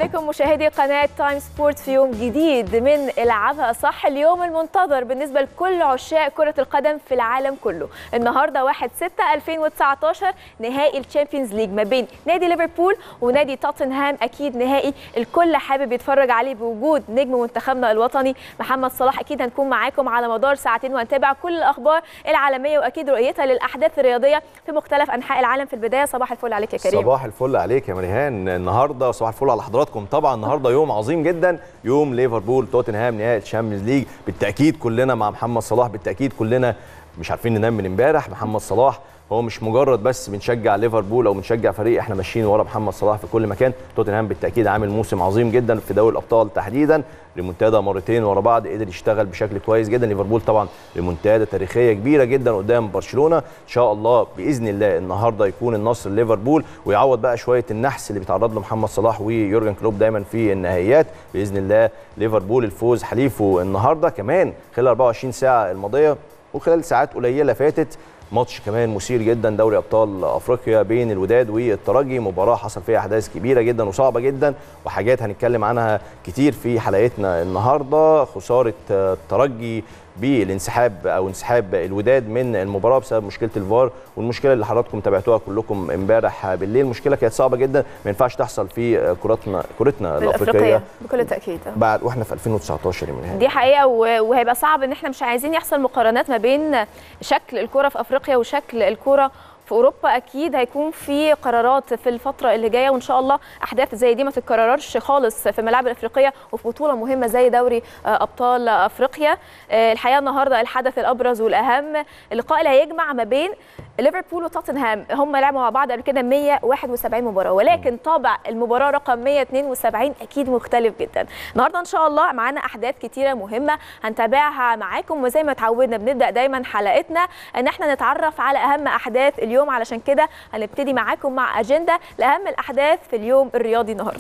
عليكم مشاهدي قناة تايم سبورت في يوم جديد من العبها صح اليوم المنتظر بالنسبة لكل عشاق كرة القدم في العالم كله النهاردة 1 6 2019 نهائي الشامبيونز ليج ما بين نادي ليفربول ونادي توتنهام أكيد نهائي الكل حابب يتفرج عليه بوجود نجم منتخبنا الوطني محمد صلاح أكيد هنكون معاكم على مدار ساعتين وهنتابع كل الأخبار العالمية وأكيد رؤيتها للأحداث الرياضية في مختلف أنحاء العالم في البداية صباح الفل عليك يا كريم صباح الفل عليك يا مريهان النهارده صباح الفل على حضراتكم طبعا النهارده يوم عظيم جدا يوم ليفربول توتنهام نهائي الشامبيونز ليج بالتاكيد كلنا مع محمد صلاح بالتاكيد كلنا مش عارفين ننام من امبارح محمد صلاح هو مش مجرد بس بنشجع ليفربول او بنشجع فريق احنا ماشيين ورا محمد صلاح في كل مكان توتنهام بالتاكيد عامل موسم عظيم جدا في دوري الابطال تحديدا ريمونتادا مرتين ورا بعض قدر يشتغل بشكل كويس جدا ليفربول طبعا ريمونتادا تاريخيه كبيره جدا قدام برشلونه ان شاء الله باذن الله النهارده يكون النصر ليفربول ويعوض بقى شويه النحس اللي بيتعرض له محمد صلاح ويورجن كلوب دايما في النهائيات باذن الله ليفربول الفوز حليفه النهارده كمان خلال 24 ساعه الماضيه وخلال ساعات قليله فاتت ماتش كمان مثير جدا دوري ابطال افريقيا بين الوداد والترجي مباراه حصل فيها احداث كبيره جدا وصعبه جدا وحاجات هنتكلم عنها كتير في حلقتنا النهارده خساره الترجي بالانسحاب او انسحاب الوداد من المباراه بسبب مشكله الفار والمشكله اللي حضراتكم تابعتوها كلكم امبارح بالليل مشكله كانت صعبه جدا ما ينفعش تحصل في كرتنا كرتنا الافريقيه بكل تاكيد بعد واحنا في 2019 من دي حقيقه وهيبقى صعب ان احنا مش عايزين يحصل مقارنات ما بين شكل الكره في افريقيا وشكل الكره في اوروبا اكيد هيكون في قرارات في الفتره اللي جايه وان شاء الله احداث زي دي ما تتكررش خالص في الملاعب الافريقيه وفي بطوله مهمه زي دوري ابطال افريقيا الحقيقه النهارده الحدث الابرز والاهم اللقاء اللي هيجمع ما بين ليفربول وتوتنهام هم لعبوا مع بعض قبل كده 171 مباراه ولكن طابع المباراه رقم 172 اكيد مختلف جدا النهارده ان شاء الله معانا احداث كتيره مهمه هنتابعها معاكم وزي ما اتعودنا بنبدا دايما حلقتنا ان احنا نتعرف على اهم احداث اليوم علشان كده هنبتدي معاكم مع اجنده لاهم الاحداث في اليوم الرياضي النهارده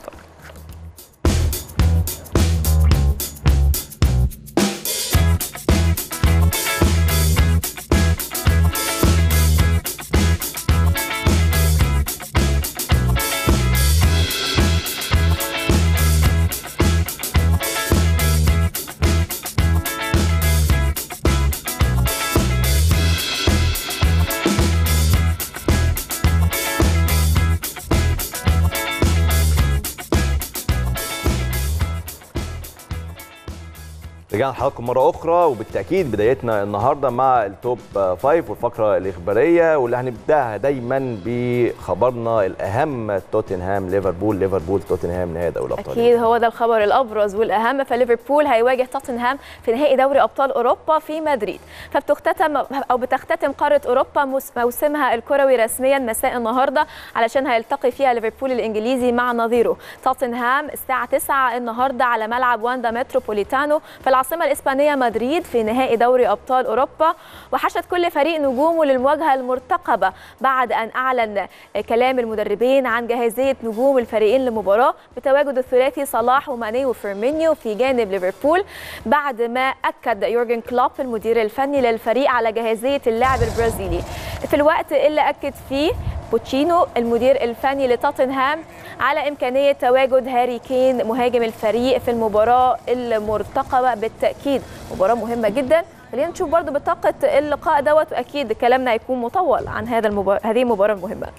رجعنا لحضراتكم مره اخرى وبالتاكيد بدايتنا النهارده مع التوب فايف والفقره الاخباريه واللي هنبداها دايما بخبرنا الاهم توتنهام ليفربول ليفربول توتنهام نهائي دوري الابطال اكيد هو ده الخبر الابرز والاهم فليفربول هيواجه توتنهام في نهائي دوري ابطال اوروبا في مدريد فبتختتم او بتختتم قاره اوروبا موسمها الكروي رسميا مساء النهارده علشان هيلتقي فيها ليفربول الانجليزي مع نظيره توتنهام الساعه 9 النهارده على ملعب واندا متروبوليتانو في العاصمة الإسبانية مدريد في نهائي دوري أبطال أوروبا وحشد كل فريق نجومه للمواجهة المرتقبة بعد أن أعلن كلام المدربين عن جاهزية نجوم الفريقين للمباراة بتواجد الثلاثي صلاح وماني وفيرمينيو في جانب ليفربول بعد ما أكد يورجن كلوب المدير الفني للفريق على جاهزية اللاعب البرازيلي في الوقت اللي أكد فيه بوتشينو المدير الفني لتوتنهام على إمكانية تواجد هاري كين مهاجم الفريق في المباراة المرتقبة بالتأكيد مباراة مهمة جدا خلينا نشوف برضو بطاقة اللقاء دوت وأكيد كلامنا هيكون مطول عن هذا المبار... هذه المباراة المهمة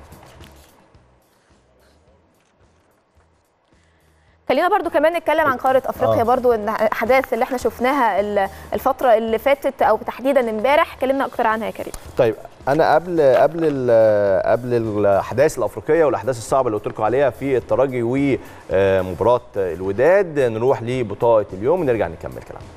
خلينا برضو كمان نتكلم عن قاره افريقيا آه. برضو ان الاحداث اللي احنا شفناها الفتره اللي فاتت او تحديدا امبارح اتكلمنا اكتر عنها يا كريم طيب انا قبل قبل قبل الاحداث الافريقيه والاحداث الصعبه اللي قلت لكم عليها في الترجي ومباراه الوداد نروح لبطاقه اليوم ونرجع نكمل كلامنا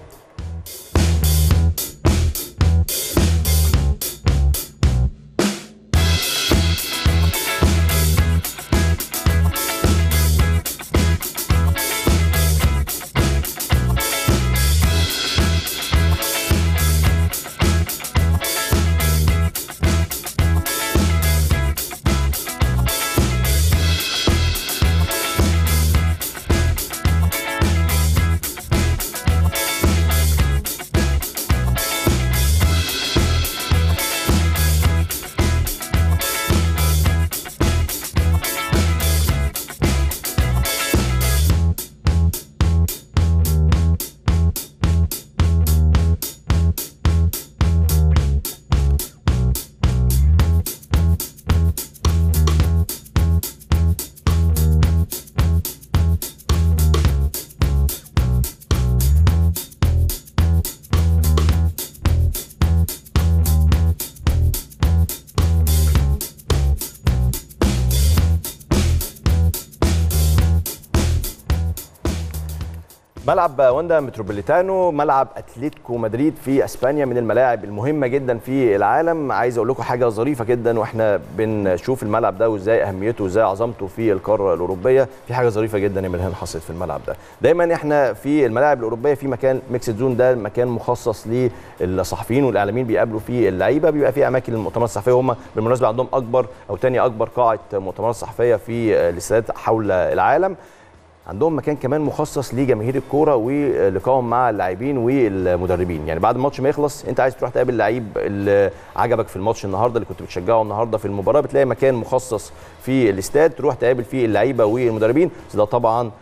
ملعب واندا متروبوليتانو ملعب اتلتيكو مدريد في اسبانيا من الملاعب المهمه جدا في العالم عايز اقول لكم حاجه ظريفه جدا واحنا بنشوف الملعب ده وازاي اهميته وازاي عظمته في القاره الاوروبيه في حاجه ظريفه جدا يا ملهان حصلت في الملعب ده دايما احنا في الملاعب الاوروبيه في مكان ميكس زون ده مكان مخصص للصحفيين والاعلاميين بيقابلوا فيه اللعيبه بيبقى فيه اماكن المؤتمرات الصحفيه هم بالمناسبه عندهم اكبر او تاني اكبر قاعه مؤتمرات صحفيه في الاستادات حول العالم عندهم مكان كمان مخصص لجماهير الكوره ولقائهم مع اللاعبين والمدربين يعني بعد الماتش ما يخلص انت عايز تروح تقابل لعيب اللي عجبك في الماتش النهارده اللي كنت بتشجعه النهارده في المباراه بتلاقي مكان مخصص في الاستاد تروح تقابل فيه اللعيبه والمدربين بس ده طبعا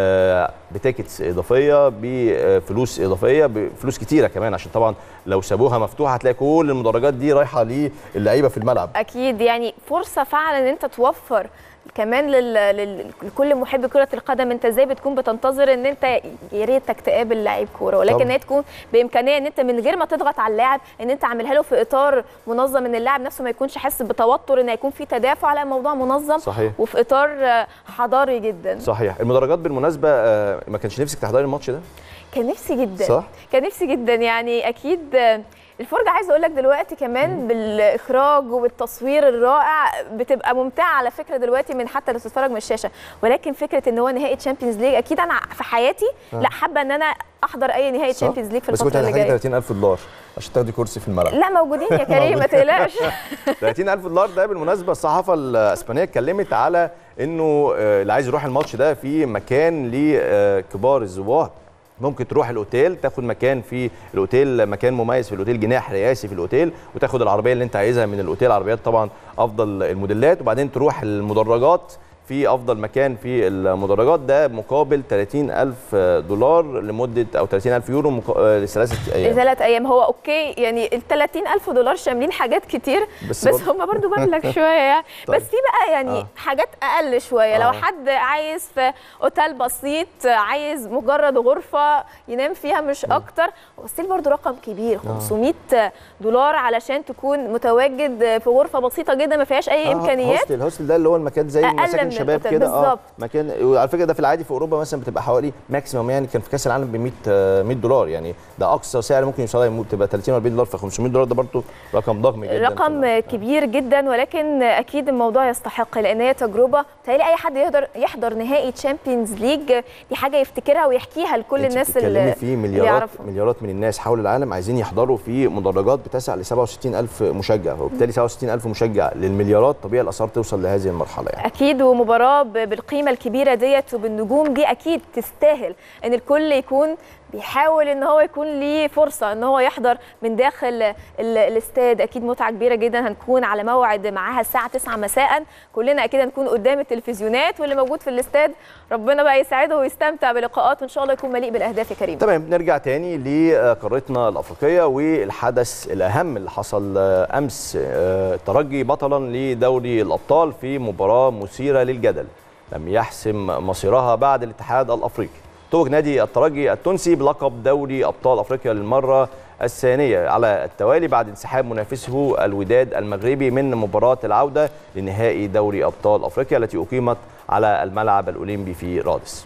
بتيكتس اضافيه بفلوس اضافيه بفلوس كتيره كمان عشان طبعا لو سابوها مفتوحه هتلاقي كل المدرجات دي رايحه للعيبه في الملعب اكيد يعني فرصه فعلا ان انت توفر كمان لل... لل... لكل محب كره القدم انت ازاي بتكون بتنتظر ان انت يا ريتك تقابل لعيب كوره ولكن هي تكون بامكانيه ان انت من غير ما تضغط على اللاعب ان انت عاملها له في اطار منظم ان اللاعب نفسه ما يكونش حاسس بتوتر ان هيكون في تدافع على موضوع منظم صحيح. وفي اطار حضاري جدا صحيح المدرجات بالمناسبه ما كانش نفسك تحضري الماتش ده كان نفسي جدا صح كان نفسي جدا يعني اكيد الفرجه عايزه اقول لك دلوقتي كمان بالاخراج وبالتصوير الرائع بتبقى ممتعه على فكره دلوقتي من حتى لو تتفرج من الشاشه ولكن فكره ان هو نهائي تشامبيونز ليج اكيد انا في حياتي آه. لا حابه ان انا احضر اي نهائي تشامبيونز ليج في الفتره اللي جايه بس كنت 30000 دولار عشان تاخدي كرسي في الملعب لا موجودين يا كريم ما تقلقش 30000 دولار ده بالمناسبه الصحافه الاسبانيه اتكلمت على انه اللي عايز يروح الماتش ده في مكان لكبار الزوار ممكن تروح الاوتيل تاخد مكان في الاوتيل مكان مميز في الاوتيل جناح رئاسي في الاوتيل وتاخد العربيه اللي انت عايزها من الاوتيل عربيات طبعا افضل الموديلات وبعدين تروح المدرجات في افضل مكان في المدرجات ده مقابل 30000 دولار لمده او 30000 يورو مق... لثلاثه ايام ثلاث ايام هو اوكي يعني ال 30000 دولار شاملين حاجات كتير بس, بس هم برضو مبلغ شويه يعني طيب. بس في بقى يعني آه. حاجات اقل شويه آه. لو حد عايز في اوتيل بسيط عايز مجرد غرفه ينام فيها مش م. اكتر بس برضو رقم كبير 500 آه. دولار علشان تكون متواجد في غرفه بسيطه جدا ما فيهاش اي آه. امكانيات هوستل الهوستل ده اللي هو المكان زي مساكن الشباب كده اه مكان وعلى فكره ده في العادي في اوروبا مثلا بتبقى حوالي ماكسيموم يعني كان في كاس العالم ب 100 100 دولار يعني ده اقصى سعر ممكن يوصل تبقى 30 40 دولار ف 500 دولار ده برضه رقم ضخم جدا رقم كبير جدا ولكن اكيد الموضوع يستحق لان هي تجربه بتهيألي اي حد يقدر يحضر نهائي تشامبيونز ليج دي حاجه يفتكرها ويحكيها لكل الناس اللي في مليارات مليارات من الناس حول العالم عايزين يحضروا في مدرجات بتسع ل 67000 مشجع وبالتالي 67000 مشجع للمليارات طبيعي الاسعار توصل لهذه المرحله يعني اكيد ومباراه بالقيمه الكبيره ديت وبالنجوم دي اكيد تستاهل ان الكل يكون بيحاول ان هو يكون ليه فرصه ان هو يحضر من داخل الاستاد اكيد متعه كبيره جدا هنكون على موعد معاها الساعه 9 مساء كلنا اكيد هنكون قدام التلفزيونات واللي موجود في الاستاد ربنا بقى يسعده ويستمتع بلقاءات وان شاء الله يكون مليء بالاهداف يا كريم تمام نرجع تاني لقارتنا الافريقيه والحدث الاهم اللي حصل امس الترجي بطلا لدوري الابطال في مباراه مثيره للجدل لم يحسم مصيرها بعد الاتحاد الافريقي توج نادي الترجي التونسي بلقب دوري ابطال افريقيا للمره الثانيه على التوالي بعد انسحاب منافسه الوداد المغربي من مباراه العوده لنهائي دوري ابطال افريقيا التي اقيمت على الملعب الاولمبي في رادس.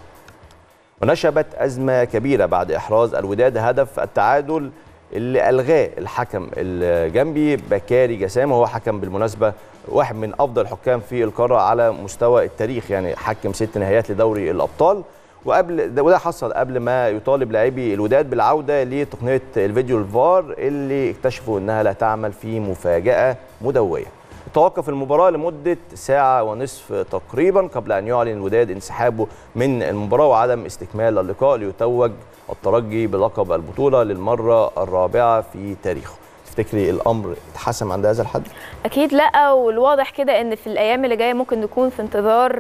ونشبت ازمه كبيره بعد احراز الوداد هدف التعادل اللي الغاه الحكم الجنبي بكاري جسام وهو حكم بالمناسبه واحد من افضل الحكام في القاره على مستوى التاريخ يعني حكم ست نهائيات لدوري الابطال وقبل ده وده حصل قبل ما يطالب لاعبي الوداد بالعوده لتقنيه الفيديو الفار اللي اكتشفوا انها لا تعمل في مفاجاه مدويه. توقف المباراه لمده ساعه ونصف تقريبا قبل ان يعلن الوداد انسحابه من المباراه وعدم استكمال اللقاء ليتوج الترجي بلقب البطوله للمره الرابعه في تاريخه. تفتكري الامر اتحسم عند هذا الحد؟ اكيد لا والواضح كده ان في الايام اللي جايه ممكن نكون في انتظار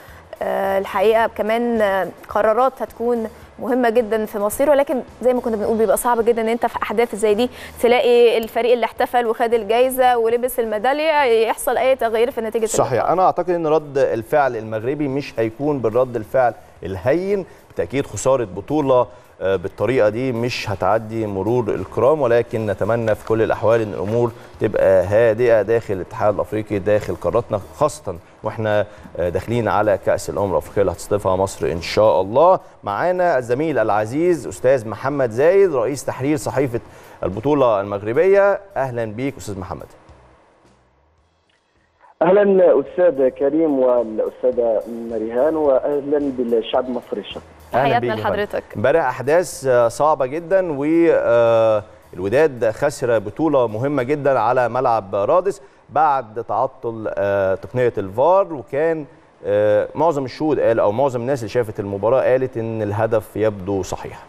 الحقيقه كمان قرارات هتكون مهمه جدا في مصيره ولكن زي ما كنا بنقول بيبقى صعب جدا ان انت في احداث زي دي تلاقي الفريق اللي احتفل وخد الجائزه ولبس الميداليه يحصل اي تغيير في نتيجه صحيح اللقاء. انا اعتقد ان رد الفعل المغربي مش هيكون بالرد الفعل الهين بالتاكيد خساره بطوله بالطريقه دي مش هتعدي مرور الكرام ولكن نتمنى في كل الاحوال ان الامور تبقى هادئه داخل الاتحاد الافريقي داخل قارتنا خاصه واحنا داخلين على كاس الامم الافريقيه اللي هتستضيفها مصر ان شاء الله معانا الزميل العزيز استاذ محمد زايد رئيس تحرير صحيفه البطوله المغربيه اهلا بيك استاذ محمد اهلا استاذ كريم والاستاذه مريهان واهلا بالشعب المصري الشقيق تحياتنا لحضرتك امبارح احداث صعبه جدا والوداد خسر بطوله مهمه جدا على ملعب رادس بعد تعطل تقنيه الفار وكان معظم الشهود قال او معظم الناس اللي شافت المباراه قالت ان الهدف يبدو صحيح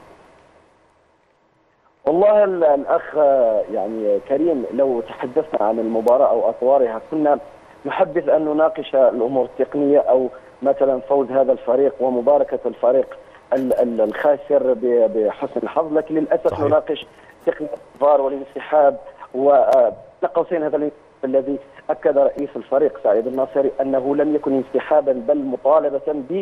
والله الاخ يعني كريم لو تحدثنا عن المباراه او اطوارها كنا نحبذ ان نناقش الامور التقنيه او مثلا فوز هذا الفريق ومباركه الفريق الخاسر بحسن الحظ لكن للاسف صحيح. نناقش تقنيه الفار والانسحاب وقوسين هذا الذي اكد رئيس الفريق سعيد الناصري انه لم يكن انسحابا بل مطالبه ب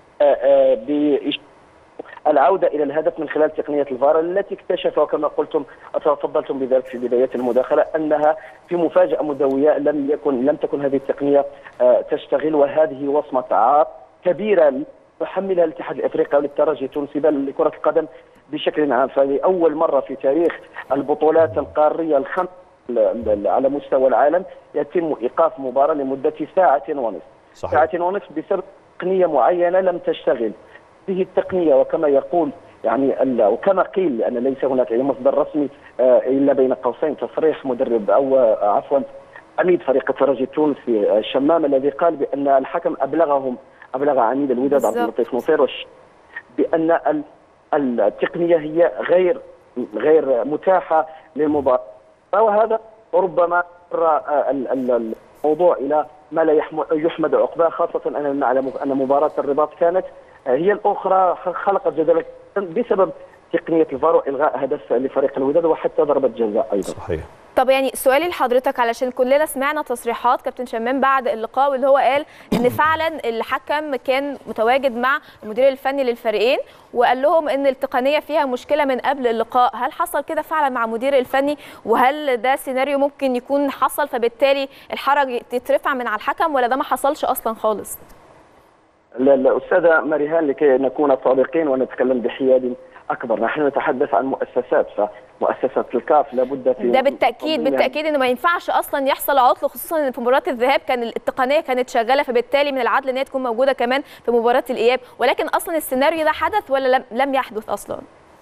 العوده الى الهدف من خلال تقنيه الفار التي اكتشف وكما قلتم تفضلتم بذلك في بدايه المداخله انها في مفاجاه مدويه لم يكن لم تكن هذه التقنيه تشتغل وهذه وصمه عار كبيره يحملها الاتحاد الافريقي وللترجي التونسي بل لكره القدم بشكل عام فلاول مره في تاريخ البطولات القاريه الخمس على مستوى العالم يتم ايقاف مباراه لمده ساعه ونصف صحيح. ساعه ونصف بسبب تقنيه معينه لم تشتغل هذه التقنيه وكما يقول يعني وكما قيل لان ليس هناك اي مصدر رسمي الا بين قوسين تصريح مدرب او عفوا عميد فريق الترجي التونسي الشمام الذي قال بان الحكم ابلغهم ابلغ عميد الوداد عبد اللطيف نصير بان التقنيه هي غير غير متاحه للمباراه وهذا ربما الموضوع الى ما لا يحمد عقباه خاصه اننا نعلم ان مباراه الرباط كانت هي الاخرى خلقت جدلا بسبب تقنيه الفار والغاء هدف لفريق الوداد وحتى ضربه جزاء ايضا. صحيح. طب يعني سؤالي لحضرتك علشان كلنا سمعنا تصريحات كابتن شمام بعد اللقاء واللي هو قال ان فعلا الحكم كان متواجد مع المدير الفني للفريقين وقال لهم ان التقنيه فيها مشكله من قبل اللقاء، هل حصل كده فعلا مع المدير الفني وهل ده سيناريو ممكن يكون حصل فبالتالي الحرج تترفع من على الحكم ولا ده ما حصلش اصلا خالص؟ لا لا استاذه مريهان لكي نكون صادقين ونتكلم بحياد اكبر نحن نتحدث عن مؤسسات فمؤسسه الكاف لابد في ده بالتاكيد بالتاكيد انه ما ينفعش اصلا يحصل عطل خصوصا ان في مباراه الذهاب كان التقنيه كانت شغاله فبالتالي من العدل ان هي تكون موجوده كمان في مباراه الاياب ولكن اصلا السيناريو ده حدث ولا لم, لم يحدث اصلا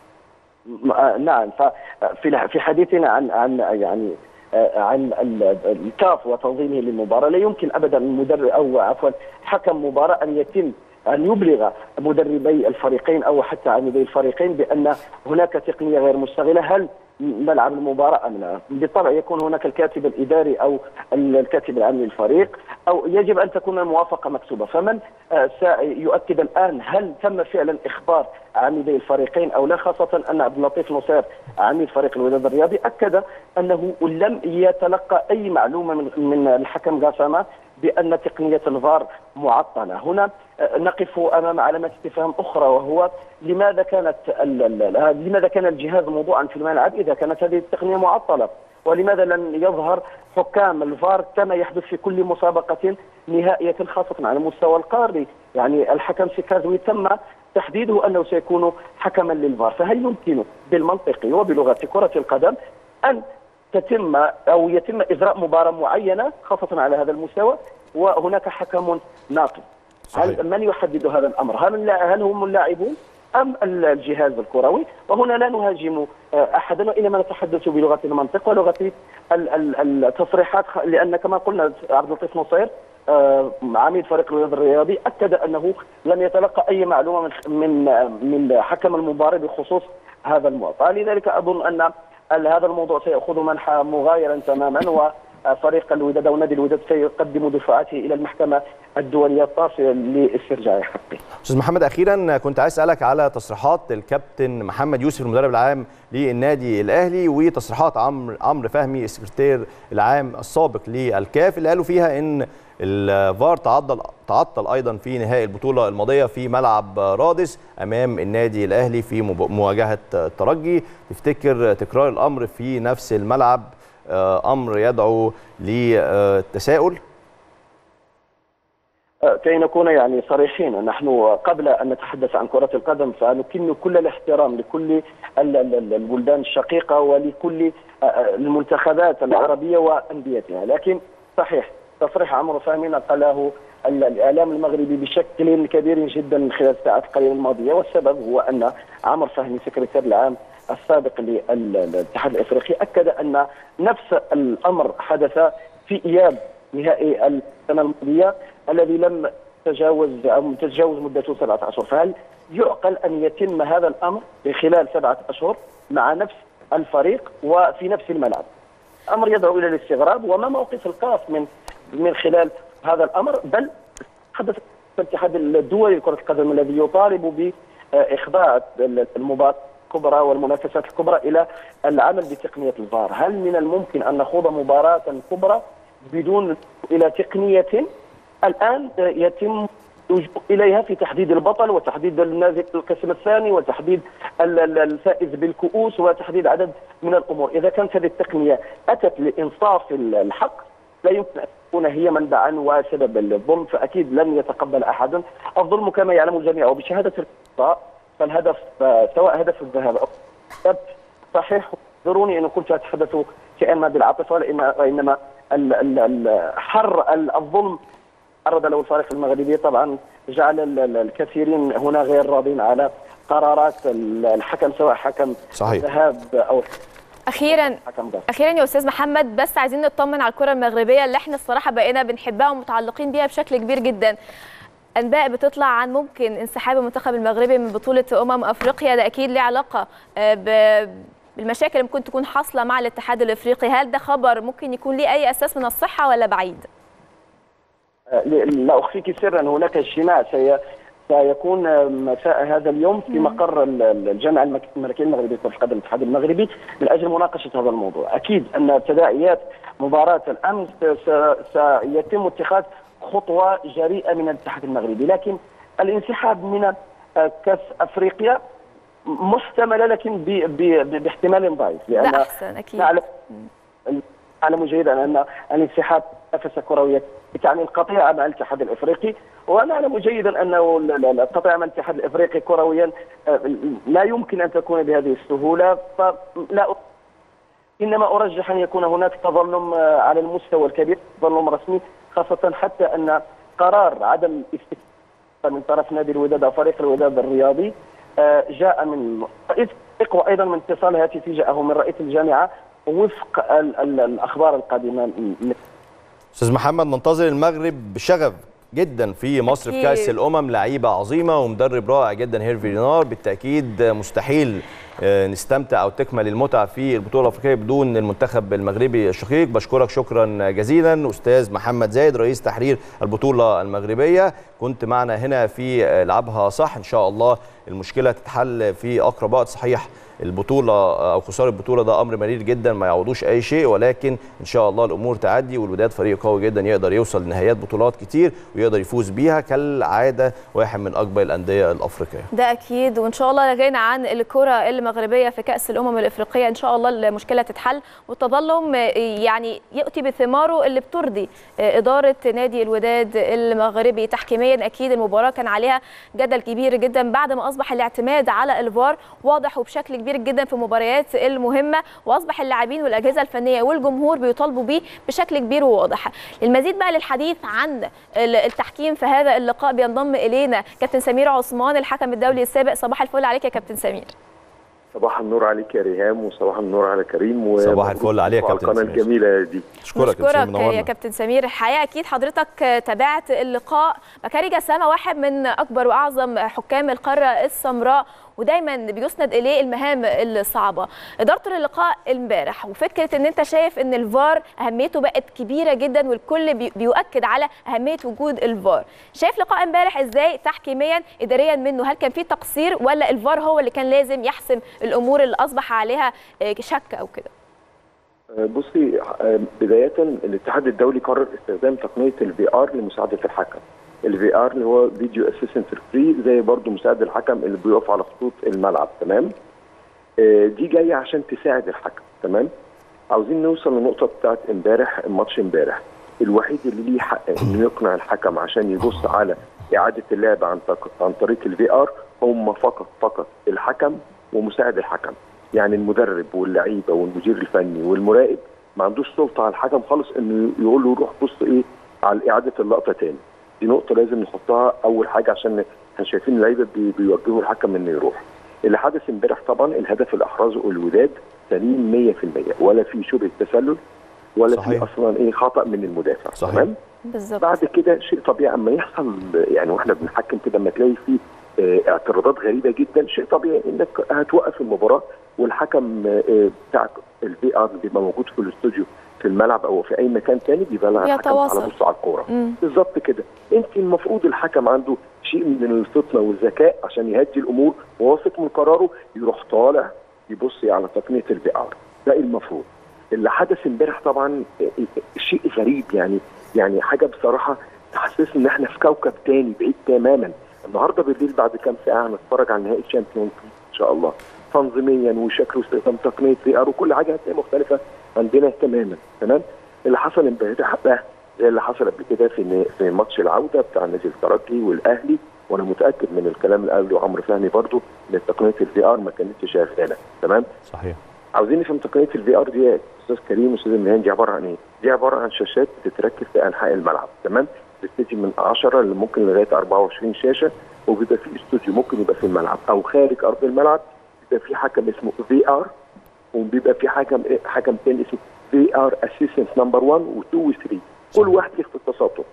نعم ففي في حديثنا عن عن يعني عن الكاف وتنظيمه للمباراه لا يمكن ابدا المدرب او عفوا حكم مباراه ان يتم ان يبلغ مدربي الفريقين او حتى عميدي الفريقين بان هناك تقنيه غير مشتغله هل نلعب المباراه ام لا؟ بالطبع يكون هناك الكاتب الاداري او الكاتب العام للفريق او يجب ان تكون الموافقه مكتوبه، فمن سيؤكد الان هل تم فعلا اخبار عميدي الفريقين او لا خاصه ان عبد اللطيف نصير عميد فريق الوداد الرياضي اكد انه لم يتلقى اي معلومه من من الحكم غاساما بان تقنيه الفار معطله، هنا نقف امام علامه استفهام اخرى وهو لماذا كانت لماذا كان الجهاز موضوعا في الملعب اذا كانت هذه التقنيه معطله؟ ولماذا لم يظهر حكام الفار كما يحدث في كل مسابقه نهائيه خاصه على المستوى القاري؟ يعني الحكم سيكازوي تم تحديده انه سيكون حكما للفار، فهل يمكن بالمنطق وبلغه كره القدم ان تتم او يتم اجراء مباراه معينه خاصه على هذا المستوى وهناك حكم ناقد هل من يحدد هذا الامر؟ هل هل هم اللاعبون ام الجهاز الكروي؟ وهنا لا نهاجم احدا وانما نتحدث بلغه المنطق ولغه التصريحات لان كما قلنا عبد اللطيف نصير عميد فريق الرياض الرياضي اكد انه لم يتلقى اي معلومه من من من حكم المباراه بخصوص هذا المعطى، لذلك اظن ان هذا الموضوع سيأخذ منحى مغايرا تماما وفريق الوداد او نادي الوداد سيقدم دفاعاته الى المحكمه الدوليه الطافيه لاسترجاع حقه. استاذ محمد اخيرا كنت عايز اسالك على تصريحات الكابتن محمد يوسف المدرب العام للنادي الاهلي وتصريحات عمرو عمرو فهمي السكرتير العام السابق للكاف اللي قالوا فيها ان الفار تعطل تعطل ايضا في نهائي البطوله الماضيه في ملعب رادس امام النادي الاهلي في مواجهه الترجي تفتكر تكرار الامر في نفس الملعب امر يدعو للتساؤل كي نكون يعني صريحين نحن قبل ان نتحدث عن كره القدم فنكن كل الاحترام لكل البلدان الشقيقه ولكل المنتخبات العربيه وانديتها لكن صحيح تصريح عمرو فهمي نقله الاعلام المغربي بشكل كبير جدا خلال الساعات القليله الماضيه والسبب هو ان عمرو فهمي سكرتير العام السابق للاتحاد الافريقي اكد ان نفس الامر حدث في اياب نهائي السنه الماضيه الذي لم تجاوز او تتجاوز مدته سبعه اشهر فهل يعقل ان يتم هذا الامر في خلال سبعه اشهر مع نفس الفريق وفي نفس الملعب امر يدعو الى الاستغراب وما موقف القاف من من خلال هذا الامر بل حدث الاتحاد الدولي لكره القدم الذي يطالب باخضاع المباراه الكبرى والمنافسات الكبرى الى العمل بتقنيه الفار، هل من الممكن ان نخوض مباراه كبرى بدون الى تقنيه الان يتم اليها في تحديد البطل وتحديد النازل القسم الثاني وتحديد الفائز بالكؤوس وتحديد عدد من الامور، اذا كانت هذه التقنيه اتت لانصاف الحق لا يمكن ان تكون هي منبعا وسببا للظلم فاكيد لن يتقبل احد الظلم كما يعلم الجميع وبشهاده الاخطاء فالهدف سواء هدف الذهاب او صحيح اعذروني ان كنت اتحدث شيئا ما بالعاطفه وانما حر الظلم عرض له الفريق المغربي طبعا جعل الكثيرين هنا غير راضين على قرارات الحكم سواء حكم صحيح. ذهاب او اخيرا اخيرا يا استاذ محمد بس عايزين نطمن على الكره المغربيه اللي احنا الصراحه بقينا بنحبها ومتعلقين بيها بشكل كبير جدا انباء بتطلع عن ممكن انسحاب المنتخب المغربي من بطوله امم افريقيا ده اكيد ليه علاقه بالمشاكل اللي ممكن تكون حاصله مع الاتحاد الافريقي هل ده خبر ممكن يكون ليه اي اساس من الصحه ولا بعيد لا اخفيك سرا هناك اجتماع سي سيكون مساء هذا اليوم في مقر الجامعه الملكيه المغربيه لكره القدم الاتحاد المغربي من اجل مناقشه هذا الموضوع، اكيد ان تداعيات مباراه الامس سيتم اتخاذ خطوه جريئه من الاتحاد المغربي، لكن الانسحاب من كاس افريقيا محتمله لكن باحتمال ضعيف لان ده احسن اكيد نعلم نعلم جيدا ان الانسحاب نفسه كرويه تعني القطيعه مع الاتحاد الافريقي ونعلم جيدا انه القطيعه مع الاتحاد الافريقي كرويا لا يمكن ان تكون بهذه السهوله فلا انما ارجح ان يكون هناك تظلم على المستوى الكبير تظلم رسمي خاصه حتى ان قرار عدم من طرف نادي الوداد او فريق الوداد الرياضي جاء من رئيس الفريق وايضا من اتصال هاتفي جاءه من رئيس الجامعه وفق الاخبار القادمه استاذ محمد ننتظر المغرب بشغف جدا في مصر في كاس الامم لعيبه عظيمه ومدرب رائع جدا هيرفي رينار بالتاكيد مستحيل نستمتع او تكمل المتعه في البطوله الافريقيه بدون المنتخب المغربي الشقيق بشكرك شكرا جزيلا استاذ محمد زايد رئيس تحرير البطوله المغربيه كنت معنا هنا في لعبها صح ان شاء الله المشكله تتحل في اقرب وقت صحيح البطوله او خساره البطوله ده امر مرير جدا ما يعوضوش اي شيء ولكن ان شاء الله الامور تعدي والوداد فريق قوي جدا يقدر يوصل لنهايات بطولات كتير ويقدر يفوز بيها كالعاده واحد من اكبر الانديه الافريقيه ده اكيد وان شاء الله غنى عن الكره المغربيه في كاس الامم الافريقيه ان شاء الله المشكله تتحل والتظلم يعني ياتي بثماره اللي بترضي اداره نادي الوداد المغربي تحكيميا اكيد المباراه كان عليها جدل كبير جدا بعد ما اصبح الاعتماد على الفار واضح وبشكل كبير جدا في المباريات المهمه واصبح اللاعبين والاجهزه الفنيه والجمهور بيطالبوا بيه بشكل كبير وواضح للمزيد بقى للحديث عن التحكيم في هذا اللقاء بينضم الينا كابتن سمير عثمان الحكم الدولي السابق صباح الفل عليك يا كابتن سمير صباح النور عليك يا ريهام وصباح النور على كريم و صباح الفل عليك يا كابتن القناه الجميله دي اشكرك اشكرك يا كابتن سمير الحقيقه اكيد حضرتك تابعت اللقاء بكاري جسامه واحد من اكبر واعظم حكام القاره السمراء ودايما بيسند اليه المهام الصعبه ادارته للقاء امبارح وفكره ان انت شايف ان الفار اهميته بقت كبيره جدا والكل بيؤكد على اهميه وجود الفار شايف لقاء امبارح ازاي تحكيميا اداريا منه هل كان في تقصير ولا الفار هو اللي كان لازم يحسم الامور اللي اصبح عليها شك او كده بصي آه، بدايه الاتحاد الدولي قرر استخدام تقنيه الفي ار لمساعده الحكم الفي ار اللي هو فيديو اسيستنت فري زي برضو مساعد الحكم اللي بيقف على خطوط الملعب تمام آه، دي جايه عشان تساعد الحكم تمام عاوزين نوصل للنقطه بتاعت امبارح الماتش امبارح الوحيد اللي ليه حق انه يقنع الحكم عشان يبص على اعاده اللعب عن طق- عن طريق الفي ار هم فقط فقط الحكم ومساعد الحكم يعني المدرب واللعيبه والمدير الفني والمراقب ما عندوش سلطه على الحكم خالص انه يقول له روح بص ايه على اعاده اللقطه تاني دي نقطه لازم نحطها اول حاجه عشان احنا شايفين اللعيبه بي- بيوجهوا الحكم انه يروح اللي حدث امبارح طبعا الهدف اللي احرزه الوداد سليم 100% ولا في شبهه تسلل ولا صحيح. في اصلا ايه خطا من المدافع صحيح. تمام بالظبط بعد كده شيء طبيعي اما يحصل يعني واحنا بنحكم كده اما تلاقي في آه، اعتراضات غريبه جدا شيء طبيعي انك هتوقف المباراه والحكم آه، بتاعك الفي ار بيبقى موجود في الاستوديو في الملعب او في اي مكان تاني بيبقى لها الحكم بيتواصل. على بص على الكوره مم. بالظبط كده انت المفروض الحكم عنده شيء من الفطنه والذكاء عشان يهدي الامور وواثق من قراره يروح طالع يبص على تقنيه الفي ار ده المفروض اللي حدث امبارح طبعا شيء غريب يعني يعني حاجه بصراحه تحسسني ان احنا في كوكب تاني بعيد تماما النهارده بالليل بعد كام ساعه هنتفرج على نهائي الشامبيونز ليج ان شاء الله تنظيميا وشكل واستخدام تقنيه في ار وكل حاجه هتلاقي مختلفه عندنا تماما تمام اللي حصل امبارح ده زي اللي حصل قبل كده في في ماتش العوده بتاع نادي الترجي والاهلي وانا متاكد من الكلام اللي قاله عمرو فهمي برضو ان تقنيه الفي ار ما كانتش شغاله تمام صحيح عاوزين نفهم تقنيه الفي ار دي استاذ كريم واستاذ مهان دي عباره عن ايه؟ دي عباره عن شاشات بتتركب في انحاء الملعب تمام؟ بتبتدي من 10 اللي ممكن لغايه 24 شاشه وبيبقى في استوديو ممكن يبقى في الملعب او خارج ارض الملعب بيبقى في حكم اسمه في ار وبيبقى في حكم حكم تاني اسمه في ار اسيستنت نمبر 1 و2 و3 كل صحيح. واحد له اختصاصاته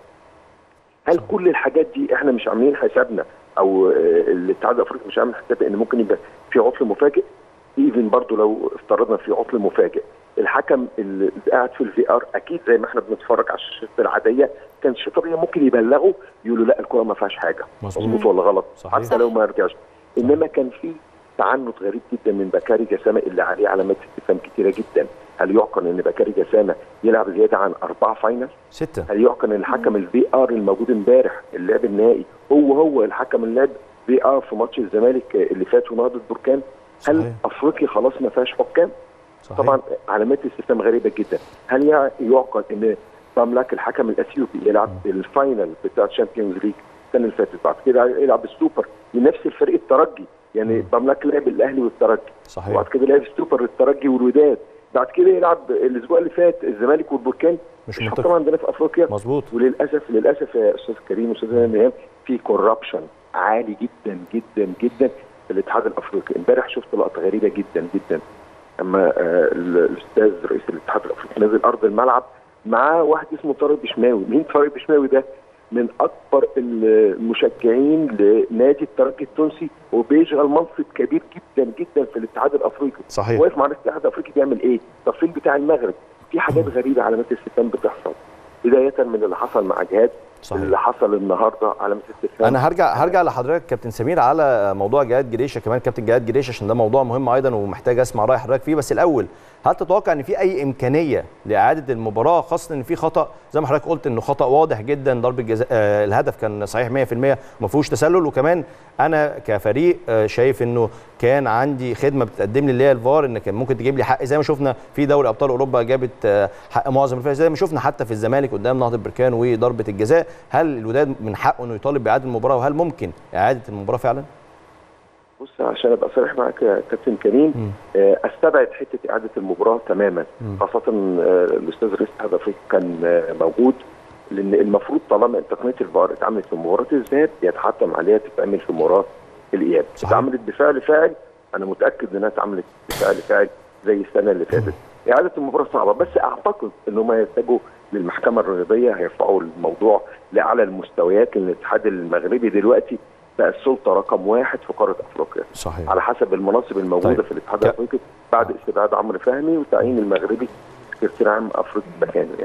هل كل الحاجات دي احنا مش عاملين حسابنا او آه، الاتحاد الافريقي مش عامل حساب ان ممكن يبقى في عطل مفاجئ ايفن برضو لو افترضنا في عطل مفاجئ الحكم اللي قاعد في الفي ار اكيد زي ما احنا بنتفرج على الشاشات العاديه كان شيء طبيعي ممكن يبلغوا يقولوا لا الكوره ما فيهاش حاجه مظبوط. مظبوط ولا غلط صحيح. حتى لو ما رجعش انما كان في تعنت غريب جدا من بكاري جسامه اللي عليه علامات استفهام كتيره جدا هل يعقل ان بكاري جسامه يلعب زياده عن اربعه فاينل؟ ستة هل يعقل ان الحكم الفي ار الموجود امبارح اللعب النهائي هو هو الحكم اللي لعب في ار في ماتش الزمالك اللي فات ونهضه بركان هل صحيح. افريقيا خلاص ما فيهاش حكام؟ صحيح. طبعا علامات استفهام غريبه جدا هل يع- يعقل ان باملاك الحكم الاثيوبي يلعب الفاينل بتاع الشامبيونز ليج السنه اللي فاتت بعد كده يلعب السوبر لنفس الفريق الترجي يعني باملاك لعب الاهلي والترجي صحيح. وبعد كده لعب السوبر الترجي والوداد بعد كده يلعب الاسبوع اللي فات الزمالك والبركان مش مش منطقي. حكام عندنا في افريقيا مظبوط. وللاسف للاسف يا استاذ كريم واستاذ ميهام في كوربشن عالي جدا جدا جدا في الاتحاد الافريقي امبارح شفت لقطه غريبه جدا جدا اما آه، الاستاذ رئيس الاتحاد الافريقي نزل ارض الملعب معاه واحد اسمه طارق بشماوي مين طارق بشماوي ده من اكبر المشجعين لنادي الترجي التونسي وبيشغل منصب كبير جدا جدا في الاتحاد الافريقي صحيح. واقف مع الاتحاد الافريقي بيعمل ايه؟ طب فين بتاع المغرب؟ في حاجات غريبه علامات استفهام بتحصل بدايه من اللي حصل مع جهاد صحيح. اللي حصل النهارده علامه استفهام انا هرجع هرجع لحضرتك كابتن سمير على موضوع جهاد جريشه كمان كابتن جهاد جريشه عشان ده موضوع مهم ايضا ومحتاج اسمع راي حضرتك فيه بس الاول هل تتوقع ان في اي امكانيه لاعاده المباراه خاصه ان في خطا زي ما حضرتك قلت انه خطا واضح جدا ضربه جزاء آه الهدف كان صحيح 100% ما فيهوش تسلل وكمان انا كفريق آه شايف انه كان عندي خدمه بتقدم لي اللي هي الفار ان كان ممكن تجيب لي حق زي ما شفنا في دوري ابطال اوروبا جابت آه حق معظم الفرق زي ما شفنا حتى في الزمالك قدام نهضه بركان وضربه الجزاء هل الوداد من حقه انه يطالب باعاده المباراه وهل ممكن اعاده المباراه فعلا؟ بص عشان ابقى صريح معاك يا كابتن كريم آه، استبعد حته اعاده المباراه تماما خاصه آه، الاستاذ رئيس الاتحاد الافريقي كان آه، موجود لان المفروض طالما تقنيه الفار اتعملت في مباراه الذهاب يتحتم عليها تتعمل في مباراه الاياب صحيح. اتعملت بفعل فاعل انا متاكد انها اتعملت بفعل فاعل زي السنه اللي فاتت اعاده المباراه صعبه بس اعتقد ان هم يتجهوا للمحكمه الرياضيه هيرفعوا الموضوع لاعلى المستويات لان الاتحاد المغربي دلوقتي بقى السلطه رقم واحد في قاره افريقيا صحيح على حسب المناصب الموجوده طيب. في الاتحاد ك- الافريقي بعد استبعاد عمرو فهمي وتعيين المغربي سكرتير عام افريقيا مكانه يعني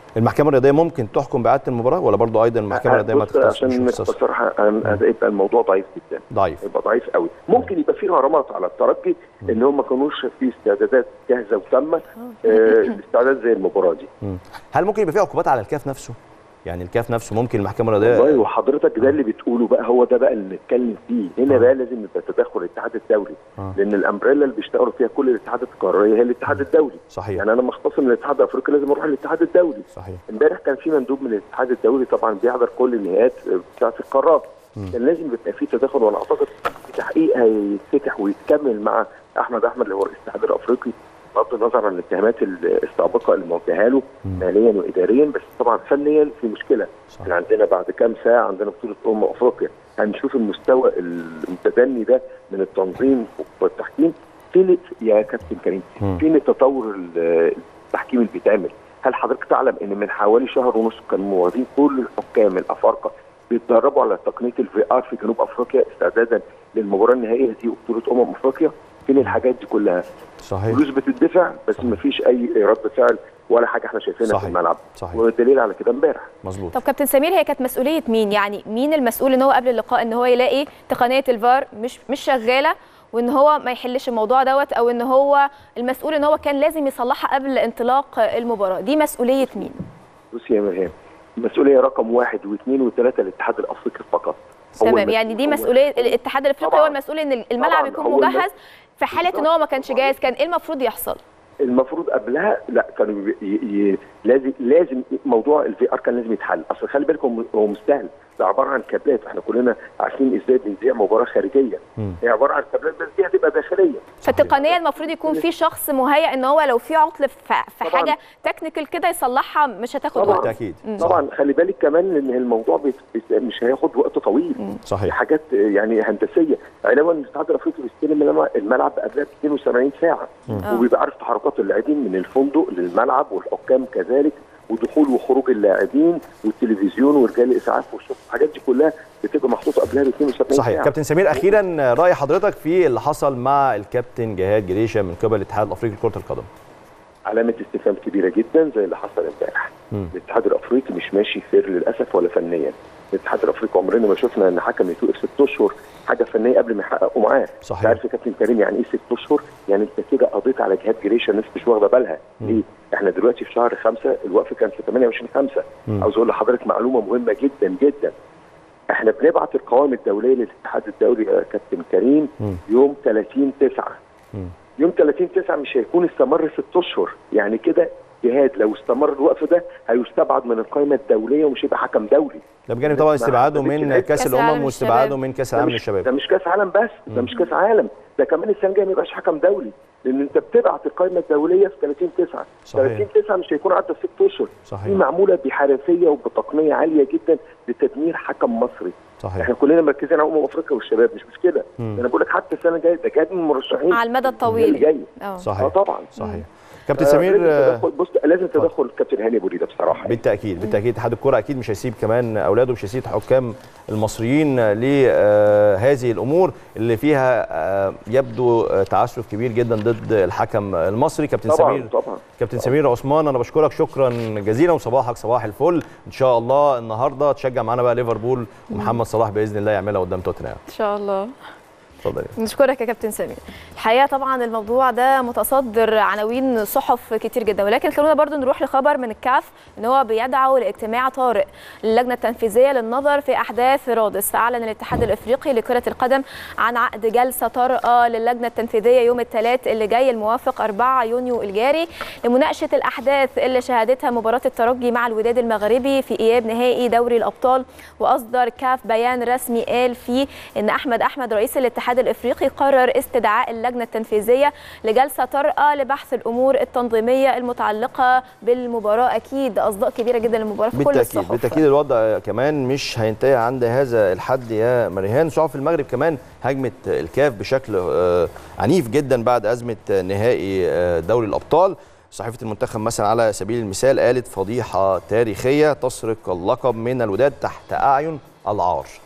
المحكمه الرياضيه ممكن تحكم باعاده المباراه ولا برضو ايضا المحكمه الرياضيه ما بص، تختص عشان مش نبقى اختصاص صراحه هذا يبقى الموضوع ضعيف جدا ضعيف يبقى ضعيف قوي ممكن يبقى في غرامات على الترجي ان هم ما كانوش في استعدادات جاهزه وتامه آه، الاستعداد زي المباراه دي مم. هل ممكن يبقى في عقوبات على الكاف نفسه يعني الكاف نفسه ممكن المحكمه الرياضيه والله وحضرتك ده اللي بتقوله بقى هو ده بقى اللي نتكلم فيه هنا آه. بقى لازم يبقى تدخل الاتحاد الدولي آه. لان الامبريلا اللي بيشتغلوا فيها كل الاتحادات القاريه هي الاتحاد الدولي صحيح يعني انا مختص من الاتحاد الافريقي لازم اروح للاتحاد الدولي صحيح امبارح كان في مندوب من الاتحاد الدولي طبعا بيحضر كل النهايات بتاعه القارات كان لازم يبقى في تدخل وانا اعتقد في تحقيق هيتفتح ويتكمل مع احمد احمد اللي هو رئيس الاتحاد الافريقي بغض النظر عن الاتهامات السابقه اللي موجهه له ماليا واداريا بس طبعا فنيا في مشكله صح. احنا عندنا بعد كام ساعه عندنا بطوله امم افريقيا هنشوف المستوى المتدني ده من التنظيم والتحكيم فين يا كابتن كريم مم. فين التطور ال- التحكيم اللي بيتعمل هل حضرتك تعلم ان من حوالي شهر ونص كانوا واخدين كل الحكام الافارقه بيتدربوا على تقنيه الفي ار في جنوب افريقيا استعدادا للمباراه النهائيه دي بطوله امم افريقيا فين الحاجات دي كلها صحيح فلوس بتدفع بس ما فيش اي رد فعل ولا حاجه احنا شايفينها صحيح. في الملعب صحيح. والدليل على كده امبارح مظبوط طب كابتن سمير هي كانت مسؤوليه مين يعني مين المسؤول ان هو قبل اللقاء ان هو يلاقي تقنيه الفار مش مش شغاله وان هو ما يحلش الموضوع دوت او ان هو المسؤول ان هو كان لازم يصلحها قبل انطلاق المباراه دي مسؤوليه مين بصي يا مريم المسؤوليه رقم واحد واثنين وثلاثه الاتحاد الافريقي فقط هو تمام المسؤول. يعني دي هو- مسؤوليه الاتحاد الافريقي طبعاً. هو المسؤول ان الملعب طبعاً، يكون هو مجهز المس- في حاله ان هو ما كانش جاهز كان ايه المفروض يحصل المفروض قبلها لا كانوا ي... ي... لازم لازم موضوع الفي ار كان لازم يتحل اصل خلي بالك هو م- هو مستاهل ده عباره عن كابلات احنا كلنا عارفين ازاي بنذيع مباراه خارجيه مم. هي عباره عن كابلات بس دي هتبقى داخليه فالتقنيه المفروض يكون في شخص مهيئ ان هو لو في عطل في في طبعاً. حاجه تكنيكال كده يصلحها مش هتاخد طبعاً. وقت بالتاكيد طبعا خلي بالك كمان ان الموضوع بيت... بيت... مش هياخد وقت طويل دي صحيح حاجات يعني هندسيه علاوه ان الاتحاد الافريقي بيستلم الملعب- الملعب قبلها ب 72 ساعه وبيبقى عارف تحركات اللاعبين من الفندق للملعب والحكام كذلك ودخول وخروج اللاعبين والتلفزيون ورجال الاسعاف والشرطه الحاجات دي كلها بتبقى محطوطه قبلها ب 72 صحيح ساعه كابتن سمير اخيرا راي حضرتك في اللي حصل مع الكابتن جهاد جريشه من قبل الاتحاد الافريقي لكره القدم علامه استفهام كبيره جدا زي اللي حصل امبارح مم. الاتحاد الافريقي مش ماشي فير للاسف ولا فنيا الاتحاد الافريقي عمرنا ما شفنا ان حكم يتوقف ست اشهر حاجه فنيه قبل ما يحققوا معاه صحيح. أنت عارف يا كابتن كريم يعني ايه ست اشهر يعني انت كده قضيت على جهاد جريشه الناس مش واخده بالها ليه احنا دلوقتي في شهر خمسة الوقف كان في 28 5 مم. عاوز اقول لحضرتك معلومه مهمه جدا جدا احنا بنبعت القوائم الدوليه للاتحاد الدولي يا كابتن كريم مم. يوم 30 9 مم. يوم 30 9 مش هيكون استمر ست اشهر يعني كده جهاد لو استمر الوقف ده هيستبعد من القائمه الدوليه ومش هيبقى حكم دولي ده بجانب طبعا استبعاده من كاس كأس العالم الامم واستبعاده للشباب. من كاس ده العالم مش, للشباب ده مش كاس عالم بس ده مش كاس عالم ده كمان السنه الجايه ما يبقاش حكم دولي لان انت بتبعت القائمه الدوليه في 30 9 صحيح. 30 9 مش هيكون عدى ست اشهر صحيح. دي معموله بحرفيه وبتقنيه عاليه جدا لتدمير حكم مصري صحيح احنا كلنا مركزين على امم افريقيا والشباب مش مشكله مم. ده انا بقول لك حتى السنه الجايه ده جاي من المرشحين على المدى اللي الطويل جاي اه صحيح اه طبعا صحيح كابتن آه، سمير لازم آه، تدخل بص لازم تدخل الكابتن هاني ابو ريده بصراحه بالتاكيد بالتاكيد اتحاد الكره اكيد مش هيسيب كمان اولاده مش هيسيب حكام المصريين لهذه الامور اللي فيها آه، يبدو آه، تعسف كبير جدا ضد الحكم المصري كابتن طبعا سمير طبعا كابتن سمير عثمان انا بشكرك شكرا جزيلا وصباحك صباح الفل ان شاء الله النهارده تشجع معانا بقى ليفربول ومحمد صلاح باذن الله يعملها قدام توتنهام ان شاء الله اتفضل نشكرك يا كابتن سمير الحقيقه طبعا الموضوع ده متصدر عناوين صحف كتير جدا ولكن خلونا برضو نروح لخبر من الكاف ان هو بيدعو لاجتماع طارئ للجنه التنفيذيه للنظر في احداث رادس فاعلن الاتحاد الافريقي لكره القدم عن عقد جلسه طارئه للجنه التنفيذيه يوم الثلاث اللي جاي الموافق 4 يونيو الجاري لمناقشه الاحداث اللي شهدتها مباراه الترجي مع الوداد المغربي في اياب نهائي دوري الابطال واصدر كاف بيان رسمي قال فيه ان احمد احمد رئيس الاتحاد الافريقي قرر استدعاء اللجنه التنفيذيه لجلسه طارئه لبحث الامور التنظيميه المتعلقه بالمباراه اكيد اصداء كبيره جدا للمباراه في كل بالتاكيد الصحف بالتاكيد الوضع كمان مش هينتهي عند هذا الحد يا مريهان صحف المغرب كمان هجمت الكاف بشكل آه، عنيف جدا بعد ازمه نهائي آه، دوري الابطال صحيفه المنتخب مثلا على سبيل المثال قالت فضيحه تاريخيه تسرق اللقب من الوداد تحت اعين العار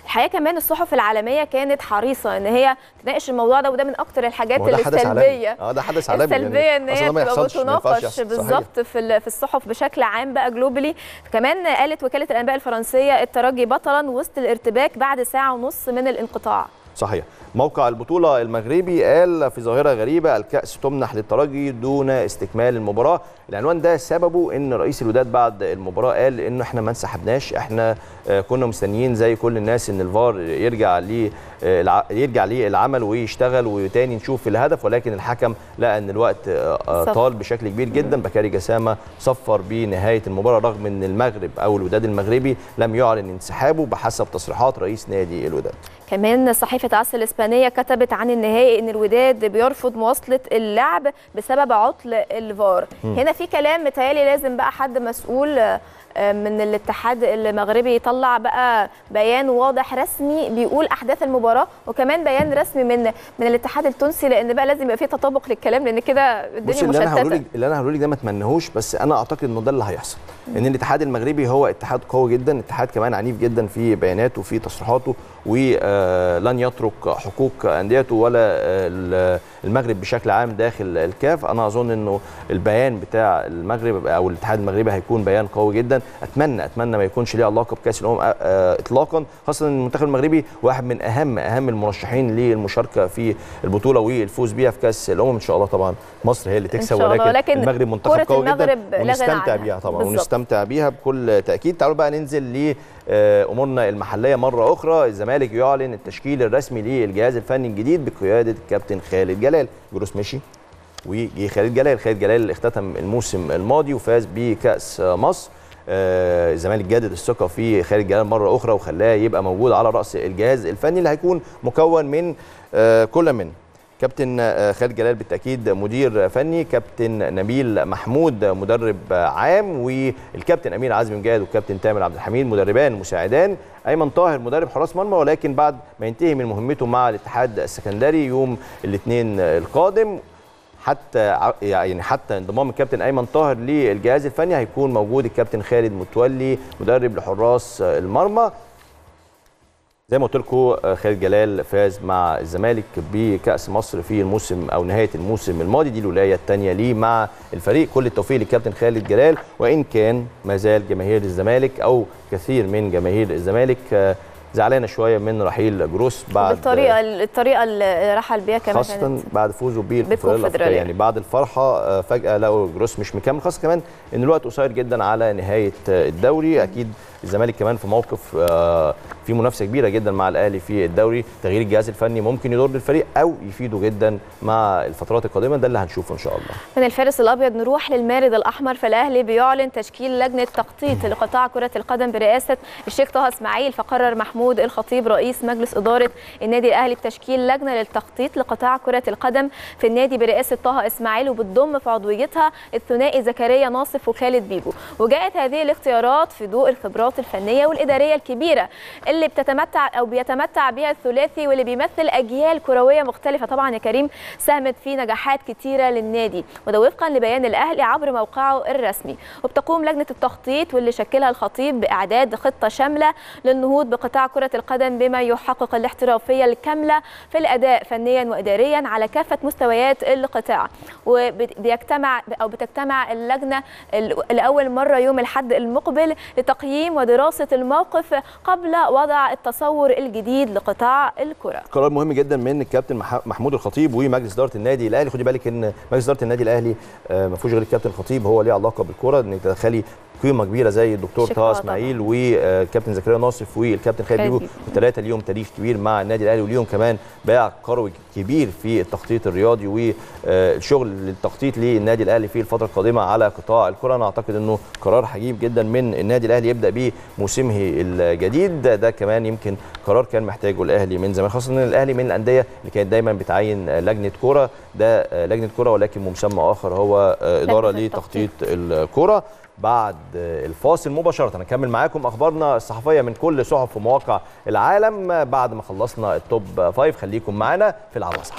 الحقيقه كمان الصحف العالميه كانت حريصه ان هي تناقش الموضوع ده وده من اكتر الحاجات ما هو ده حدث عالمي. السلبيه اه ده حدث عالمي السلبيه ان أصلاً هي ده ما تبقى يحصلش، ما ينفعش بتناقش يحصل. صحيح. بالظبط في ال- في الصحف بشكل عام بقى جلوبالي كمان قالت وكاله الانباء الفرنسيه الترجي بطلا وسط الارتباك بعد ساعه ونص من الانقطاع صحيح موقع البطولة المغربي قال في ظاهرة غريبة الكأس تمنح للترجي دون استكمال المباراة العنوان ده سببه ان رئيس الوداد بعد المباراة قال ان احنا ما انسحبناش احنا آه، كنا مستنيين زي كل الناس ان الفار يرجع ليه آه، الع- يرجع ليه العمل ويشتغل وتاني نشوف الهدف ولكن الحكم لقى ان الوقت آه، آه، صفر. طال بشكل كبير جدا بكاري جسامة صفر بنهاية المباراة رغم ان المغرب او الوداد المغربي لم يعلن انسحابه بحسب تصريحات رئيس نادي الوداد كمان صحيفة عصر الإسبانية كتبت عن النهائي إن الوداد بيرفض مواصلة اللعب بسبب عطل الفار هنا في كلام متهيألي لازم بقى حد مسؤول آه، من الاتحاد المغربي يطلع بقى بيان واضح رسمي بيقول احداث المباراه وكمان بيان رسمي من من الاتحاد التونسي لان بقى لازم يبقى في تطابق للكلام لان كده بص الدنيا اللي انا هقوله مشتته لك اللي انا هقوله لك ده ما اتمنهوش بس انا اعتقد انه ده اللي هيحصل ان الاتحاد المغربي هو اتحاد قوي جدا اتحاد كمان عنيف جدا في بياناته وفي تصريحاته ولن يترك حقوق انديته ولا آه، المغرب بشكل عام داخل الكاف انا اظن انه البيان بتاع المغرب او الاتحاد المغربي هيكون بيان قوي جدا اتمنى اتمنى ما يكونش ليه علاقه بكاس الامم آه، آه، اطلاقا خاصه ان المنتخب المغربي واحد من اهم اهم المرشحين للمشاركه في البطوله والفوز بيها في كاس الامم ان شاء الله طبعا مصر هي اللي تكسب شاء الله، ولكن, ولكن المغرب منتخب كرة قوي جدا المغرب لا غنى ونستمتع عنها. بيها طبعا بالظبط. ونستمتع بيها بكل تاكيد تعالوا بقى ننزل لامورنا المحليه مره اخرى الزمالك يعلن التشكيل الرسمي للجهاز الفني الجديد بقياده الكابتن خالد جلال جروس مشي وجي خالد جلال خالد جلال اللي اختتم الموسم الماضي وفاز بكاس مصر آه، الزمالك جدد الثقه في خالد جلال مره اخرى وخلاه يبقى موجود على راس الجهاز الفني اللي هيكون مكون من آه، كل من كابتن آه، خالد جلال بالتاكيد مدير فني كابتن نبيل محمود مدرب عام والكابتن امير عزمي مجاهد والكابتن تامر عبد الحميد مدربان مساعدان ايمن طاهر مدرب حراس مرمى ولكن بعد ما ينتهي من مهمته مع الاتحاد السكندري يوم الاثنين القادم حتى ع- يعني حتى انضمام الكابتن ايمن طاهر للجهاز الفني هيكون موجود الكابتن خالد متولي مدرب لحراس المرمى زي ما قلت لكم خالد جلال فاز مع الزمالك بكاس مصر في الموسم او نهايه الموسم الماضي دي الولايه الثانيه ليه مع الفريق كل التوفيق للكابتن خالد جلال وان كان ما زال جماهير الزمالك او كثير من جماهير الزمالك آه، زعلانه شويه من رحيل جروس بعد بالطريقه الطريقه اللي رحل بيها كمان خاصة كانت بعد فوزه بالكونفدرالية بالكونفدرالية. الأفريقية يعني بعد الفرحة آه، فجأة لقوا جروس مش مكمل خاصة كمان إن الوقت قصير جدا على نهاية آه، الدوري أكيد الزمالك كمان في موقف آه، في منافسة كبيرة جدا مع الأهلي في الدوري تغيير الجهاز الفني ممكن يضر الفريق أو يفيده جدا مع الفترات القادمة ده اللي هنشوفه إن شاء الله من الفارس الابيض نروح للمارد الاحمر فالاهلي بيعلن تشكيل لجنه تخطيط لقطاع كره القدم برئاسه الشيخ طه اسماعيل فقرر محمود الخطيب رئيس مجلس اداره النادي الاهلي بتشكيل لجنه للتخطيط لقطاع كره القدم في النادي برئاسه طه اسماعيل وبتضم في عضويتها الثنائي زكريا ناصف وخالد بيبو وجاءت هذه الاختيارات في ضوء الخبرات الفنيه والاداريه الكبيره اللي بتتمتع او بيتمتع بها الثلاثي واللي بيمثل اجيال كرويه مختلفه طبعا يا كريم ساهمت في نجاحات كتيره للنادي وده وفقا لبيان الاهلي عبر موقعه الرسمي وبتقوم لجنه التخطيط واللي شكلها الخطيب باعداد خطه شامله للنهوض بقطاع كره القدم بما يحقق الاحترافيه الكامله في الاداء فنيا واداريا على كافه مستويات القطاع وبيجتمع او بتجتمع اللجنه ال- لاول مره يوم الاحد المقبل لتقييم ودراسه الموقف قبل وضع التصور الجديد لقطاع الكره قرار مهم جدا من الكابتن مح- محمود الخطيب ومجلس اداره النادي الاهلي خدي بالك ان مجلس اداره النادي الاهلي آه، ما فيهوش غير الكابتن الخطيب هو ليه علاقه بالكره انك تدخلي قيمه كبيره زي الدكتور شيخ طه طه اسماعيل والكابتن زكريا ناصف والكابتن خالد خالد بيبو بيبو. الثلاثه ليهم تاريخ كبير مع النادي الاهلي وليهم كمان باع كروي كبير في التخطيط الرياضي والشغل للتخطيط للنادي الاهلي في الفتره القادمه على قطاع الكره انا اعتقد انه قرار حجيب جدا من النادي الاهلي يبدا به موسمه الجديد ده, ده كمان يمكن قرار كان محتاجه الاهلي من زمان خاصه ان الاهلي من الانديه اللي كانت دايما بتعين لجنه كره ده لجنه كره ولكن بمسمى اخر هو اداره لجنة لتخطيط الكره بعد الفاصل مباشرة نكمل معاكم أخبارنا الصحفية من كل صحف ومواقع العالم بعد ما خلصنا التوب فايف خليكم معنا في العواسة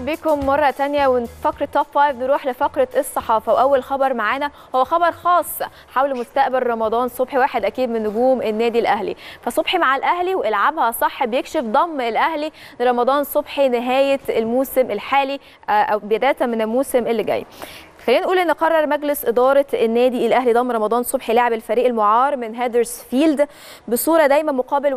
برحب بكم مرة تانية ومن فقرة توب فايف نروح لفقرة الصحافة وأول خبر معانا هو خبر خاص حول مستقبل رمضان صبحي واحد أكيد من نجوم النادي الأهلي فصبحي مع الأهلي والعبها صح بيكشف ضم الأهلي لرمضان صبحي نهاية الموسم الحالي أو بداية من الموسم اللي جاي خلينا نقول ان قرر مجلس اداره النادي الاهلي ضم رمضان صبحي لاعب الفريق المعار من هادرسفيلد بصوره دايما مقابل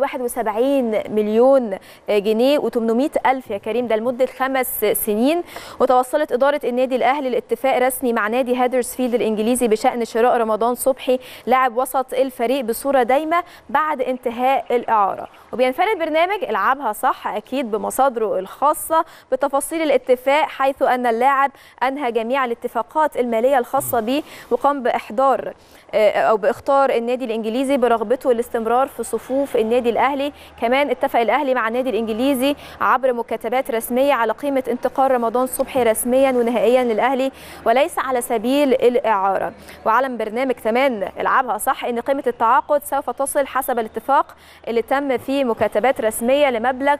71 مليون جنيه و800 الف يا كريم ده لمده خمس سنين وتوصلت اداره النادي الاهلي لاتفاق رسمي مع نادي هادرسفيلد الانجليزي بشان شراء رمضان صبحي لاعب وسط الفريق بصوره دايمه بعد انتهاء الاعاره وبينفرد برنامج العبها صح اكيد بمصادره الخاصه بتفاصيل الاتفاق حيث ان اللاعب انهى جميع الاتفاقات الماليه الخاصه به وقام باحضار او باختار النادي الانجليزي برغبته الاستمرار في صفوف النادي الاهلي كمان اتفق الاهلي مع النادي الانجليزي عبر مكاتبات رسميه على قيمه انتقال رمضان صبحي رسميا ونهائيا للاهلي وليس على سبيل الاعاره وعلم برنامج كمان العبها صح ان قيمه التعاقد سوف تصل حسب الاتفاق اللي تم فيه مكاتبات رسميه لمبلغ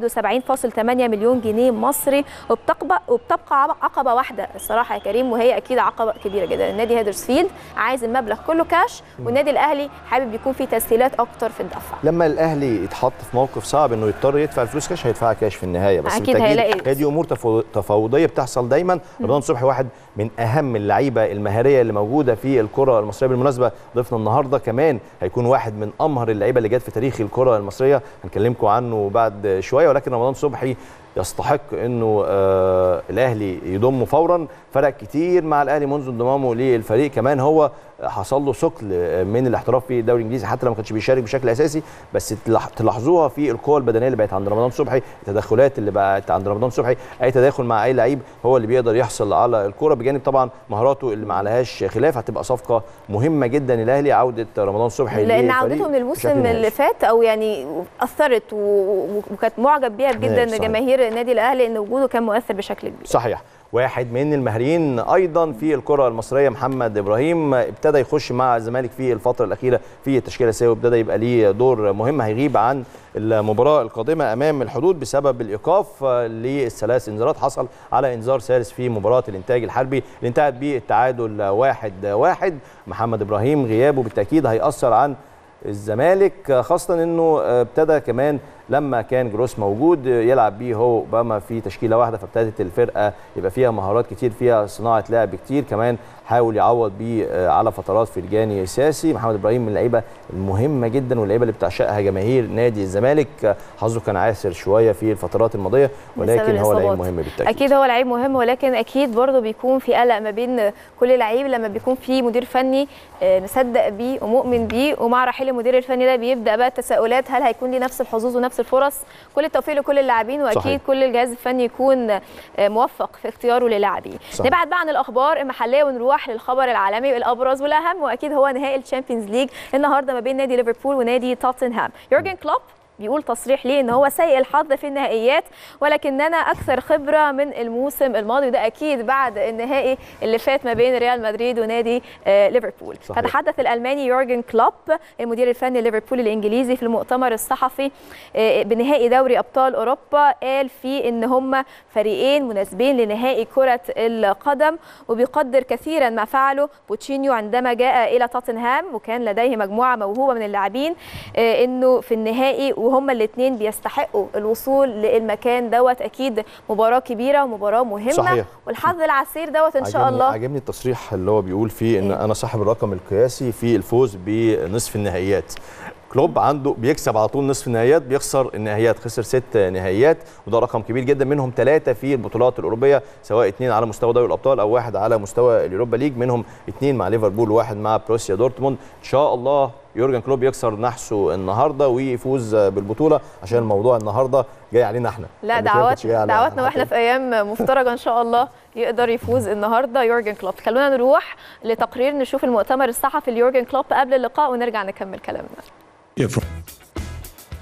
71.8 مليون جنيه مصري وبتبقى وبتبقى عقبه واحده الصراحه يا كريم وهي اكيد عقبه كبيره جدا النادي هيدرسفيلد عايز المبلغ كله كاش والنادي الاهلي حابب يكون فيه تسهيلات اكتر في الدفع لما الاهلي يتحط في موقف صعب انه يضطر يدفع الفلوس كاش هيدفعها كاش في النهايه بس أكيد هيلاقي هي دي امور تفاوضيه بتحصل دايما رمضان صبحي واحد من اهم اللعيبه المهاريه اللي موجوده في الكره المصريه بالمناسبه ضيفنا النهارده كمان هيكون واحد من امهر اللعيبه اللي جت في تاريخ الكره المصريه هنكلمكم عنه بعد شويه ولكن رمضان صبحي يستحق انه آه الاهلي يضمه فورا فرق كتير مع الاهلي منذ انضمامه للفريق كمان هو حصل له ثقل من الاحتراف في الدوري الانجليزي حتى لو ما كانش بيشارك بشكل اساسي بس تلاحظوها في القوه البدنيه اللي بقت عند رمضان صبحي التدخلات اللي بقت عند رمضان صبحي اي تداخل مع اي لعيب هو اللي بيقدر يحصل على الكره بجانب طبعا مهاراته اللي ما عليهاش خلاف هتبقى صفقه مهمه جدا للاهلي عوده رمضان صبحي لان عودته من الموسم اللي فات او يعني اثرت وكانت معجب بيها جدا جماهير النادي الاهلي ان وجوده كان مؤثر بشكل كبير صحيح واحد من المهريين ايضا في الكره المصريه محمد ابراهيم ابتدى يخش مع الزمالك في الفتره الاخيره في التشكيله الاساسيه وابتدى يبقى ليه دور مهم هيغيب عن المباراه القادمه امام الحدود بسبب الايقاف للثلاث انذارات حصل على انذار ثالث في مباراه الانتاج الحربي اللي انتهت بالتعادل واحد واحد محمد ابراهيم غيابه بالتاكيد هياثر عن الزمالك خاصه انه ابتدى كمان لما كان جروس موجود يلعب بيه هو اوباما في تشكيله واحده فابتدت الفرقه يبقى فيها مهارات كتير فيها صناعه لعب كتير كمان حاول يعوض بيه على فترات في الجاني السياسي محمد ابراهيم من اللعيبه المهمه جدا واللعيبه اللي بتعشقها جماهير نادي الزمالك حظه كان عاسر شويه في الفترات الماضيه ولكن هو لعيب مهم بالتاكيد اكيد هو لعيب مهم ولكن اكيد برضه بيكون في قلق ما بين كل لعيب لما بيكون في مدير فني مصدق بيه ومؤمن بيه ومع رحيل المدير الفني ده بيبدا بقى التساؤلات هل هيكون ليه نفس الحظوظ ونفس الفرص كل التوفيق لكل اللاعبين واكيد صحيح. كل الجهاز الفني يكون موفق في اختياره للاعبين نبعد بقى عن الاخبار المحليه ونروح للخبر العالمي الابرز والاهم واكيد هو نهائي الشامبيونز ليج النهارده ما بين نادي ليفربول ونادي توتنهام يورجن كلوب بيقول تصريح ليه ان هو سيء الحظ في النهائيات ولكننا اكثر خبره من الموسم الماضي وده اكيد بعد النهائي اللي فات ما بين ريال مدريد ونادي آه ليفربول صحيح. فتحدث الالماني يورجن كلوب المدير الفني ليفربول الانجليزي في المؤتمر الصحفي آه بنهائي دوري ابطال اوروبا قال فيه ان هم فريقين مناسبين لنهائي كره القدم وبيقدر كثيرا ما فعله بوتشينيو عندما جاء الى توتنهام وكان لديه مجموعه موهوبه من اللاعبين آه انه في النهائي وهما الاثنين بيستحقوا الوصول للمكان دوت اكيد مباراه كبيره ومباراه مهمه صحيح. والحظ العسير دوت ان شاء الله عجبني التصريح اللي هو بيقول فيه ان انا صاحب الرقم القياسي في الفوز بنصف النهائيات كلوب عنده بيكسب على طول نصف النهائيات بيخسر النهائيات خسر ست نهائيات وده رقم كبير جدا منهم ثلاثه في البطولات الاوروبيه سواء اثنين على مستوى دوري الابطال او واحد على مستوى اليوروبا ليج منهم اثنين مع ليفربول وواحد مع بروسيا دورتموند ان شاء الله يورجن كلوب يكسر نحسه النهارده ويفوز بالبطوله عشان الموضوع النهارده جاي علينا احنا لا دعوات دعواتنا واحنا في ايام مفترجه ان شاء الله يقدر يفوز النهارده يورجن كلوب خلونا نروح لتقرير نشوف المؤتمر الصحفي ليورجن كلوب قبل اللقاء ونرجع نكمل كلامنا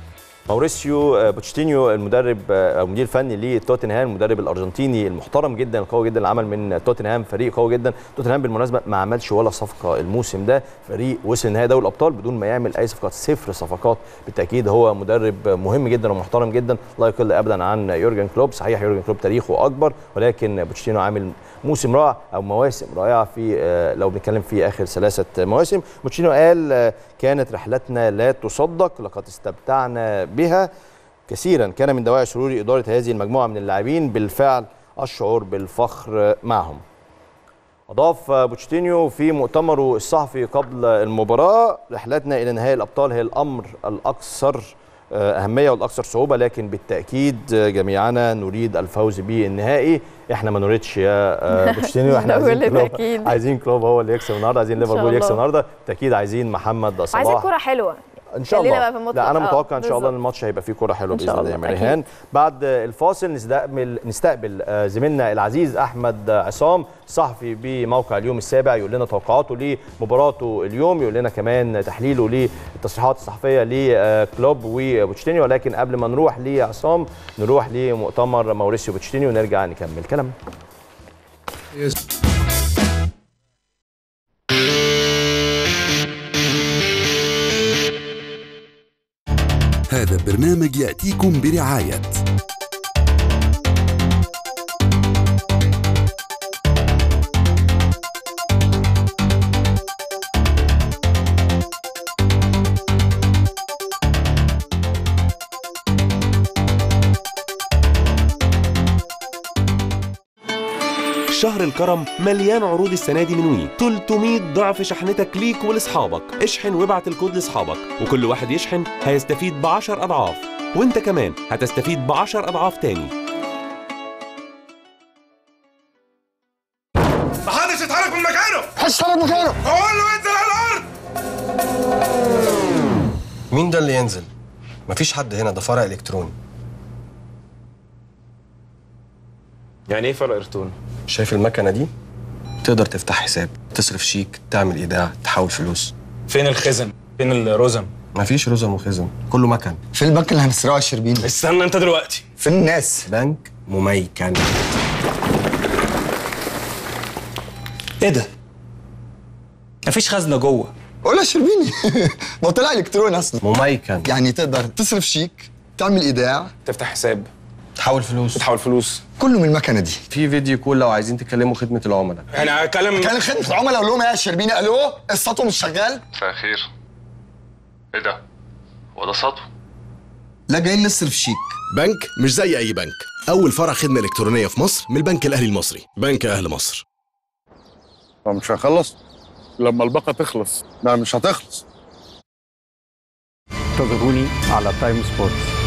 ماوريسيو آه، بوتشيتينيو المدرب آه، او المدير الفني لتوتنهام المدرب الارجنتيني المحترم جدا القوي جدا اللي عمل من توتنهام فريق قوي جدا توتنهام بالمناسبه ما عملش ولا صفقه الموسم ده فريق وصل نهائي دوري الابطال بدون ما يعمل اي صفقات صفر صفقات بالتاكيد هو مدرب مهم جدا ومحترم جدا لا يقل ابدا عن يورجن كلوب صحيح يورجن كلوب تاريخه اكبر ولكن بوتشيتينو عامل موسم رائع او مواسم رائعه في آه، لو بنتكلم في اخر ثلاثه مواسم بوتشيتينو قال آه، كانت رحلتنا لا تصدق لقد استمتعنا بها كثيرا كان من دواعي سرور اداره هذه المجموعه من اللاعبين بالفعل الشعور بالفخر معهم أضاف بوتشيتينيو في مؤتمره الصحفي قبل المباراة رحلتنا إلى نهائي الأبطال هي الأمر الأكثر أهمية والأكثر صعوبة لكن بالتأكيد جميعنا نريد الفوز بالنهائي احنا ما نريدش يا بوتشيتينيو احنا عايزين بكل كلوب تأكيد. عايزين كلوب هو اللي يكسب النهارده عايزين إن شاء ليفربول يكسب الله. النهارده بالتأكيد عايزين محمد صلاح عايزين كوره حلوه ان شاء خلينا الله بقى في المطلق. لا انا آه، متوقع ان شاء الله بالظبط. ان الماتش هيبقى فيه كوره حلوه إن باذن شاء الله يا الله، مريهان بعد الفاصل نستقبل نستقبل آه، زميلنا العزيز احمد عصام صحفي بموقع اليوم السابع يقول لنا توقعاته لمباراته اليوم يقول لنا كمان تحليله للتصريحات الصحفيه لكلوب وبوتشيتينيو ولكن قبل ما نروح لعصام نروح لمؤتمر ماوريسيو بوتشيتينيو ونرجع نكمل كلامنا هذا البرنامج يأتيكم برعاية شهر الكرم مليان عروض السنة دي من وي 300 ضعف شحنتك ليك ولأصحابك اشحن وابعت الكود لأصحابك وكل واحد يشحن هيستفيد ب 10 أضعاف وانت كمان هتستفيد ب 10 أضعاف تاني محدش يتحرك من مكانه محدش يتحرك مكانه قول له انزل على الارض مين ده اللي ينزل؟ مفيش حد هنا ده فرع الكتروني يعني ايه فرق ارتون؟ شايف المكنه دي؟ تقدر تفتح حساب تصرف شيك تعمل ايداع تحول فلوس فين الخزن؟ فين الرزم؟ مفيش رزم وخزم كله مكن فين البنك اللي هنسرقه الشربيني استنى انت دلوقتي فين الناس بنك مميكن ايه ده؟ مفيش خزنه جوه قول يا شربيني ما هو طلع الكتروني اصلا مميكن يعني تقدر تصرف شيك تعمل ايداع تفتح حساب تحول فلوس تحول فلوس كله من المكنه دي في فيديو كول لو عايزين تكلموا خدمه العملاء يعني هكلم كان خدمه العملاء اقول لهم ايه يا شربيني الو السطو مش شغال مساء الخير ايه ده؟ هو ده سطو لا جايين نصرف شيك بنك مش زي اي بنك اول فرع خدمه الكترونيه في مصر من البنك الاهلي المصري بنك اهل مصر مش هنخلص لما الباقة تخلص لا مش هتخلص انتظروني على تايم سبورتس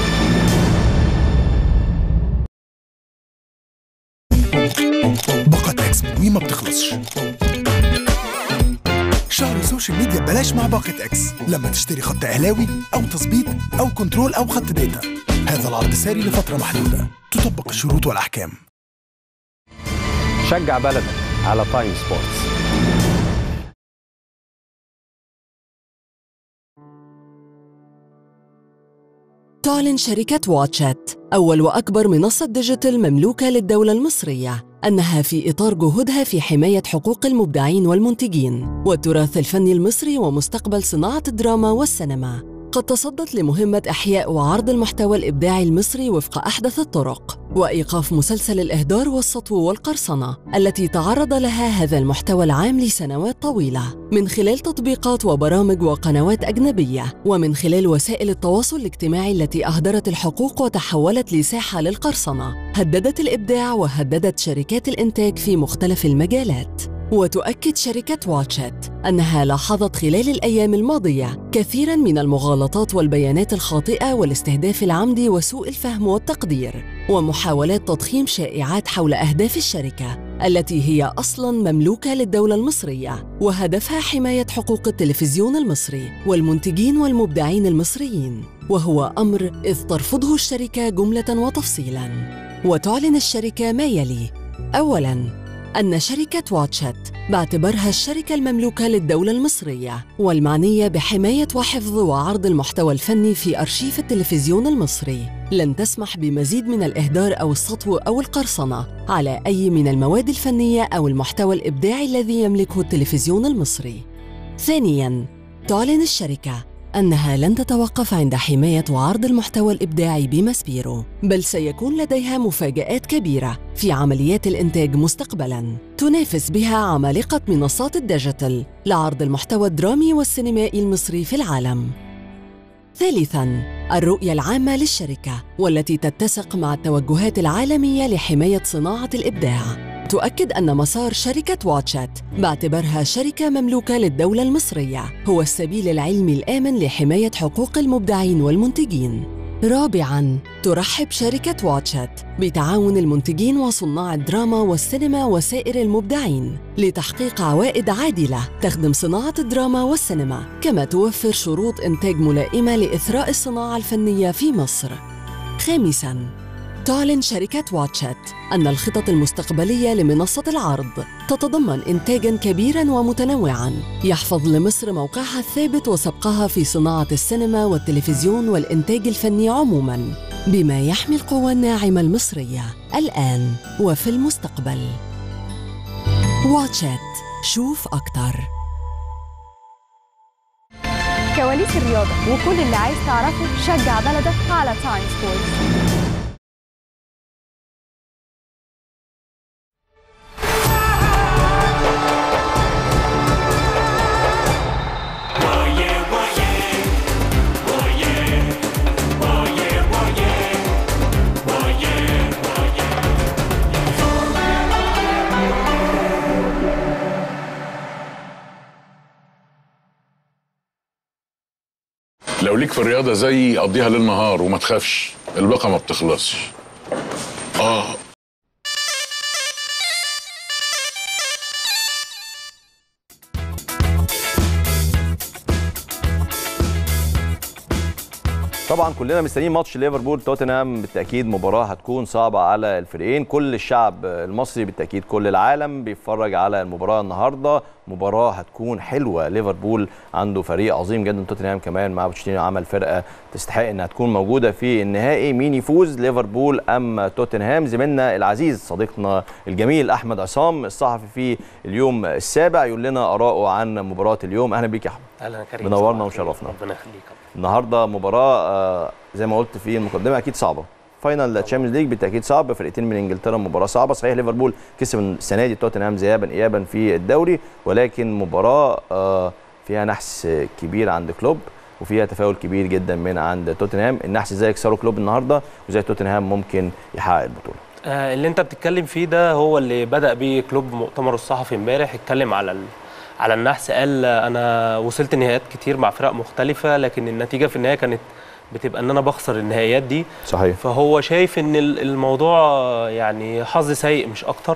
باقة اكس من وي ما بتخلصش شهر سوشيال ميديا ببلاش مع باقة اكس لما تشتري خط اهلاوي او تظبيط او كنترول او خط داتا هذا العرض ساري لفترة محدودة تطبق الشروط والاحكام شجع بلدك على تايم سبورتس تعلن شركة واتشات أول وأكبر منصة ديجيتال مملوكة للدولة المصرية أنها في إطار جهودها في حماية حقوق المبدعين والمنتجين والتراث الفني المصري ومستقبل صناعة الدراما والسينما قد تصدت لمهمة إحياء وعرض المحتوى الإبداعي المصري وفق أحدث الطرق وإيقاف مسلسل الإهدار والسطو والقرصنة التي تعرض لها هذا المحتوى العام لسنوات طويلة من خلال تطبيقات وبرامج وقنوات أجنبية ومن خلال وسائل التواصل الاجتماعي التي أهدرت الحقوق وتحولت لساحة للقرصنة هددت الإبداع وهددت شركات الإنتاج في مختلف المجالات وتؤكد شركة واتشات أنها لاحظت خلال الأيام الماضية كثيراً من المغالطات والبيانات الخاطئة والاستهداف العمدي وسوء الفهم والتقدير ومحاولات تضخيم شائعات حول أهداف الشركة التي هي أصلاً مملوكة للدولة المصرية وهدفها حماية حقوق التلفزيون المصري والمنتجين والمبدعين المصريين وهو أمر إذ ترفضه الشركة جملة وتفصيلاً وتعلن الشركة ما يلي أولاً أن شركة واتشت باعتبارها الشركة المملوكة للدولة المصرية والمعنية بحماية وحفظ وعرض المحتوى الفني في أرشيف التلفزيون المصري لن تسمح بمزيد من الإهدار أو السطو أو القرصنة على أي من المواد الفنية أو المحتوى الإبداعي الذي يملكه التلفزيون المصري. ثانياً، تعلن الشركة أنها لن تتوقف عند حماية وعرض المحتوى الإبداعي بمسبيرو، بل سيكون لديها مفاجآت كبيرة في عمليات الإنتاج مستقبلاً، تنافس بها عمالقة منصات الديجيتال لعرض المحتوى الدرامي والسينمائي المصري في العالم. ثالثاً، الرؤية العامة للشركة والتي تتسق مع التوجهات العالمية لحماية صناعة الإبداع. تؤكد أن مسار شركة واتشات باعتبارها شركة مملوكة للدولة المصرية هو السبيل العلمي الآمن لحماية حقوق المبدعين والمنتجين. رابعاً، ترحب شركة واتشات بتعاون المنتجين وصناع الدراما والسينما وسائر المبدعين لتحقيق عوائد عادلة تخدم صناعة الدراما والسينما، كما توفر شروط إنتاج ملائمة لإثراء الصناعة الفنية في مصر. خامساً، تعلن شركة واتشات أن الخطط المستقبلية لمنصة العرض تتضمن إنتاجاً كبيراً ومتنوعاً يحفظ لمصر موقعها الثابت وسبقها في صناعة السينما والتلفزيون والإنتاج الفني عموماً بما يحمي القوى الناعمة المصرية الآن وفي المستقبل. واتشات شوف أكتر كواليس الرياضة وكل اللي عايز تعرفه شجع بلدك على تايم سبورتس لو ليك في الرياضه زي قضيها ليل نهار وما تخافش الباقه ما بتخلصش اه طبعا كلنا مستنيين ماتش ليفربول توتنهام بالتاكيد مباراه هتكون صعبه على الفريقين كل الشعب المصري بالتاكيد كل العالم بيتفرج على المباراه النهارده مباراه هتكون حلوه ليفربول عنده فريق عظيم جدا توتنهام كمان مع بوتشيتينو عمل فرقه تستحق انها تكون موجوده في النهائي مين يفوز ليفربول ام توتنهام زميلنا العزيز صديقنا الجميل احمد عصام الصحفي في اليوم السابع يقول لنا اراءه عن مباراه اليوم اهلا بيك يا احمد اهلا كريم منورنا وشرفنا ربنا يخليك النهارده مباراه آه، زي ما قلت في المقدمه اكيد صعبه فاينل تشامبيونز ليج بالتاكيد صعب فرقتين من انجلترا مباراه صعبه صحيح ليفربول كسب السنه دي توتنهام ذهابا ايابا في الدوري ولكن مباراه آه، فيها نحس كبير عند كلوب وفيها تفاؤل كبير جدا من عند توتنهام النحس ازاي يكسروا كلوب النهارده وازاي توتنهام ممكن يحقق البطوله آه، اللي انت بتتكلم فيه ده هو اللي بدا بيه كلوب مؤتمره الصحفي امبارح اتكلم على ال... على النحس قال انا وصلت نهائيات كتير مع فرق مختلفه لكن النتيجه في النهايه كانت بتبقى ان انا بخسر النهائيات دي صحيح فهو شايف ان ال- الموضوع يعني حظ سيء مش اكتر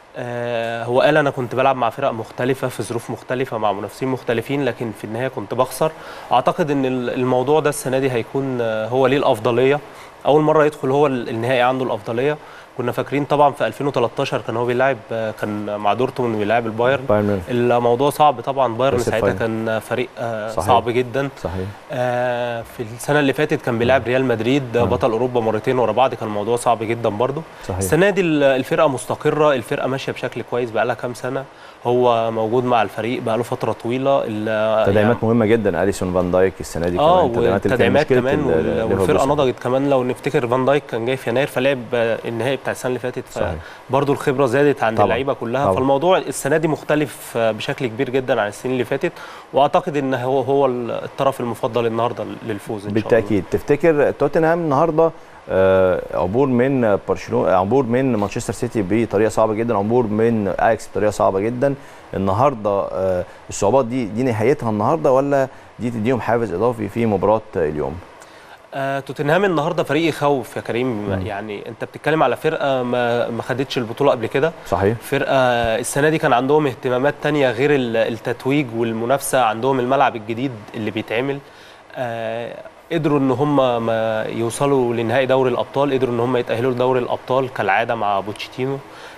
آه، هو قال انا كنت بلعب مع فرق مختلفه في ظروف مختلفه مع منافسين مختلفين لكن في النهايه كنت بخسر اعتقد ان ال- الموضوع ده السنه دي هيكون آه، هو ليه الافضليه اول مره يدخل هو ال- النهائي عنده الافضليه كنا فاكرين طبعا في 2013 كان هو بيلاعب آه، كان مع دورتموند بيلاعب البايرن بايرن ميونخ. الموضوع صعب طبعا بايرن بس ساعتها الفاينل. كان فريق آه، صحيح. صعب جدا صحيح آه، في السنه اللي فاتت كان بيلعب ريال مدريد آه، بطل اوروبا مرتين ورا بعض كان الموضوع صعب جدا برضه صحيح. السنه دي ال- الفرقه مستقره الفرقه ماشيه بشكل كويس بقى لها كام سنه هو موجود مع الفريق بقى له فتره طويله ال- تدعيمات مهمه جدا اليسون فان دايك السنه دي اه كمان التدعيمات اللي كانت والتدعيمات مشكلة كمان ال- وال- ليفربول والفرقه السنة دي. نضجت كمان لو نفتكر فان دايك كان جاي في يناير فلعب آه، النهائي بتاع السنه اللي فاتت صحيح. برضه الخبره زادت عند طبعاً. اللعيبه كلها طبعاً. فالموضوع السنه دي مختلف آه، بشكل كبير جدا عن السنين اللي فاتت واعتقد ان هو هو الطرف المفضل النهارده للفوز ان شاء الله بالتاكيد تفتكر توتنهام النهارده آه، عبور من برشلونه عبور من مانشستر سيتي بطريقه صعبه جدا عبور من اياكس بطريقه صعبه جدا النهارده آه، الصعوبات دي دي نهايتها النهارده ولا دي تديهم حافز اضافي في مباراه اليوم آه، توتنهام النهارده فريق يخوف يا كريم مم. يعني انت بتتكلم على فرقه ما ما خدتش البطوله قبل كده صحيح فرقه السنه دي كان عندهم اهتمامات تانية غير ال- التتويج والمنافسه عندهم الملعب الجديد اللي بيتعمل آه، قدروا ان هم ما يوصلوا لنهائي دوري الابطال قدروا ان هم يتاهلوا لدوري الابطال كالعاده مع بوتشيتينو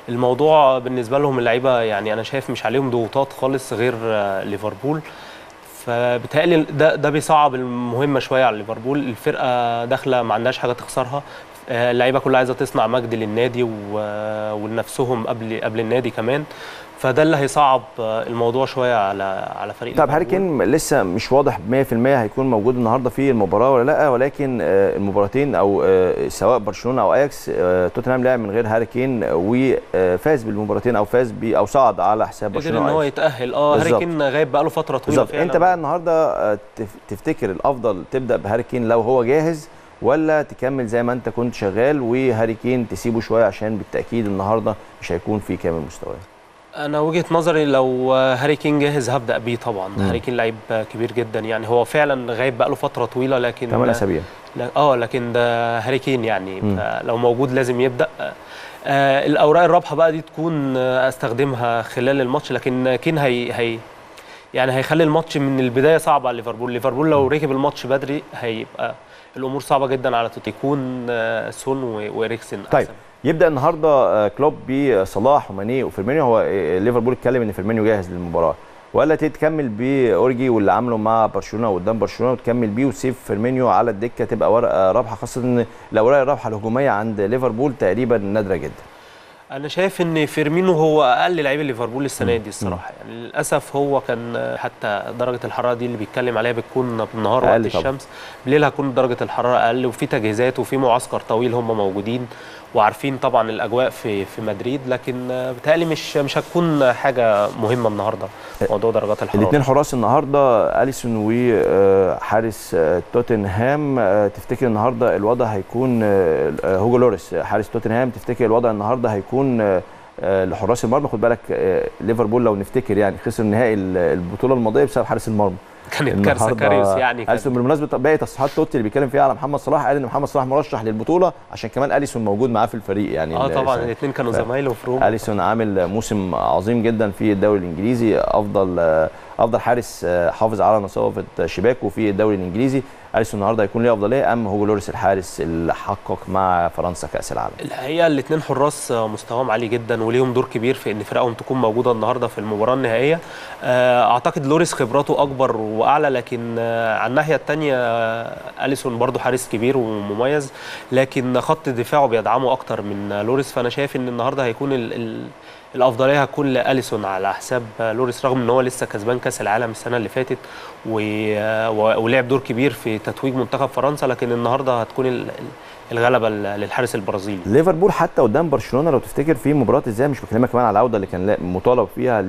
الموضوع بالنسبه لهم اللعيبه يعني انا شايف مش عليهم ضغوطات خالص غير آه، ليفربول فبالتالي ده ده بيصعب المهمه شويه على ليفربول الفرقه داخله ما عندهاش حاجه تخسرها آه، اللعيبه كلها عايزه تصنع مجد للنادي و- ولنفسهم قبل قبل النادي كمان فده اللي هيصعب آه، الموضوع شويه على على فريق طب هاري ليفربول. كين لسه مش واضح 100% هيكون موجود النهارده في المباراه ولا لا ولكن آه، المباراتين او آه، سواء برشلونه او اياكس آه، توتنهام لعب من غير هاري كين وفاز بالمباراتين او فاز ب او صعد على حساب قدر برشلونه ان هو وأياكس. يتاهل اه هاري بالظبط. كين غايب بقاله فتره طويله بالظبط انت بقى النهارده آه، تف- تفتكر الافضل تبدا بهاري كين لو هو جاهز ولا تكمل زي ما انت كنت شغال وهاري كين تسيبه شويه عشان بالتاكيد النهارده مش هيكون في كامل مستواه انا وجهه نظري لو هاري كين جاهز هبدا بيه طبعا مم. هاري كين لعيب كبير جدا يعني هو فعلا غايب بقاله فتره طويله لكن 8 اسابيع لا اه لكن ده هاري كين يعني مم. لو موجود لازم يبدا آه الاوراق الرابحه بقى دي تكون آه، استخدمها خلال الماتش لكن كين هي هي يعني هيخلي الماتش من البدايه صعب على ليفربول ليفربول لو ركب الماتش بدري هيبقى الامور صعبه جدا على توتي يكون آه، سون و- وإريكسن طيب يبدا النهارده آه، كلوب بصلاح وماني وفيرمينيو هو آه، ليفربول اتكلم ان فيرمينيو جاهز للمباراه ولا تكمل باورجي واللي عامله مع برشلونه قدام برشلونه وتكمل بيه وتسيب فيرمينيو على الدكه تبقى ورقه رابحه خاصه ان الاوراق الرابحه الهجوميه عند ليفربول تقريبا نادره جدا انا شايف ان فيرمينو هو اقل لعيب ليفربول السنه دي الصراحه يعني للاسف هو كان حتى درجه الحراره دي اللي بيتكلم عليها بتكون بالنهار أقل وقت طبعاً. الشمس بالليل هتكون درجه الحراره اقل وفي تجهيزات وفي معسكر طويل هم موجودين وعارفين طبعا الاجواء في في مدريد لكن آه، بيتهيألي مش مش هتكون حاجه مهمه النهارده موضوع درجات الحراره الاثنين حراس النهارده اليسون وحارس آه، توتنهام آه، تفتكر النهارده الوضع هيكون آه، آه، هوجو لوريس آه، حارس توتنهام تفتكر الوضع النهارده هيكون آه، آه، لحراس المرمى خد بالك آه، ليفربول لو نفتكر يعني خسر نهائي ال- البطوله الماضيه بسبب حارس المرمى كانت كارثه النهاردة كاريوس يعني كان اليسون بالمناسبه باقي تصريحات توتي اللي بيتكلم فيها على محمد صلاح قال ان محمد صلاح مرشح للبطوله عشان كمان اليسون موجود معاه في الفريق يعني اه ال- طبعا السنة. الاثنين كانوا ف- زمايله في روما اليسون عامل موسم عظيم جدا في الدوري الانجليزي افضل افضل حارس حافظ على نصافه شباكه في الدوري الانجليزي اليسون النهارده هيكون ليه افضليه ام هوجو لوريس الحارس اللي حقق مع فرنسا كاس العالم الحقيقه الاثنين حراس مستواهم عالي جدا وليهم دور كبير في ان فرقهم تكون موجوده النهارده في المباراه النهائيه آه، اعتقد لوريس خبراته اكبر واعلى لكن آه، على الناحيه الثانيه اليسون برضو حارس كبير ومميز لكن خط دفاعه بيدعمه اكتر من لوريس فانا شايف ان النهارده هيكون ال ال الافضليه هتكون لاليسون على حساب لوريس رغم ان هو لسه كسبان كاس العالم السنه اللي فاتت و... و... ولعب دور كبير في تتويج منتخب فرنسا لكن النهارده هتكون ال... ال- الغلبه للحارس البرازيلي ليفربول حتى قدام برشلونه لو تفتكر في مباراه ازاي مش بكلمك كمان على العوده اللي كان لا- مطالب فيها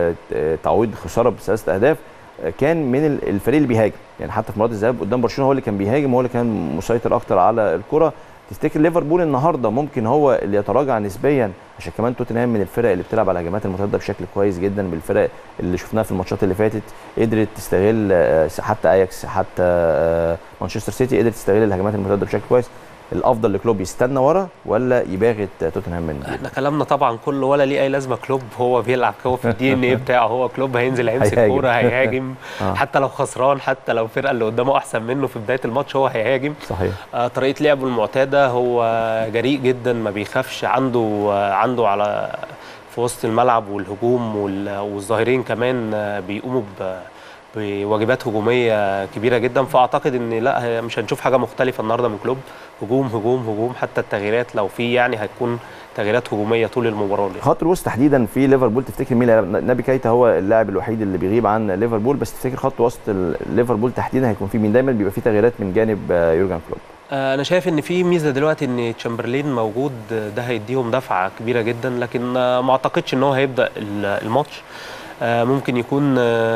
لتعويض خساره بثلاثه اهداف آه، كان من ال- الفريق اللي بيهاجم يعني حتى في مباراه الذهاب قدام برشلونه هو اللي كان بيهاجم هو اللي كان مسيطر اكتر على الكره تفتكر ليفربول النهارده ممكن هو اللي يتراجع نسبيا عشان كمان توتنهام من الفرق اللي بتلعب على الهجمات المرتده بشكل كويس جدا بالفرق اللي شفناها في الماتشات اللي فاتت قدرت تستغل آه، حتى اياكس حتى آه، مانشستر سيتي قدرت تستغل الهجمات المرتده بشكل كويس الافضل لكلوب يستنى ورا ولا يباغت توتنهام من جديد؟ احنا كلامنا طبعا كله ولا ليه اي لازمه كلوب هو بيلعب هو في الدي ان ايه بتاعه هو كلوب هينزل هيمسك هيهاجم. كوره هيهاجم آه. حتى لو خسران حتى لو الفرقه اللي قدامه احسن منه في بدايه الماتش هو هيهاجم صحيح آه، طريقه لعبه المعتاده هو جريء جدا ما بيخافش عنده آه، عنده على في وسط الملعب والهجوم وال- والظاهرين كمان آه، بيقوموا ب بواجبات هجوميه كبيره جدا فاعتقد ان لا هي- مش هنشوف حاجه مختلفه النهارده من كلوب هجوم هجوم هجوم حتى التغييرات لو في يعني هتكون تغييرات هجوميه طول المباراه دي. خط الوسط تحديدا في ليفربول تفتكر مين اللي هيلعب؟ نبي كايتا هو اللاعب الوحيد اللي بيغيب عن ليفربول بس تفتكر خط وسط ال- ليفربول تحديدا هيكون في مين دايما بيبقى في تغييرات من جانب آه، يورجن كلوب آه، انا شايف ان في ميزه دلوقتي ان تشامبرلين موجود آه، ده هيديهم دفعه كبيره جدا لكن آه، ما اعتقدش ان هو هيبدا ال- الماتش آه، ممكن يكون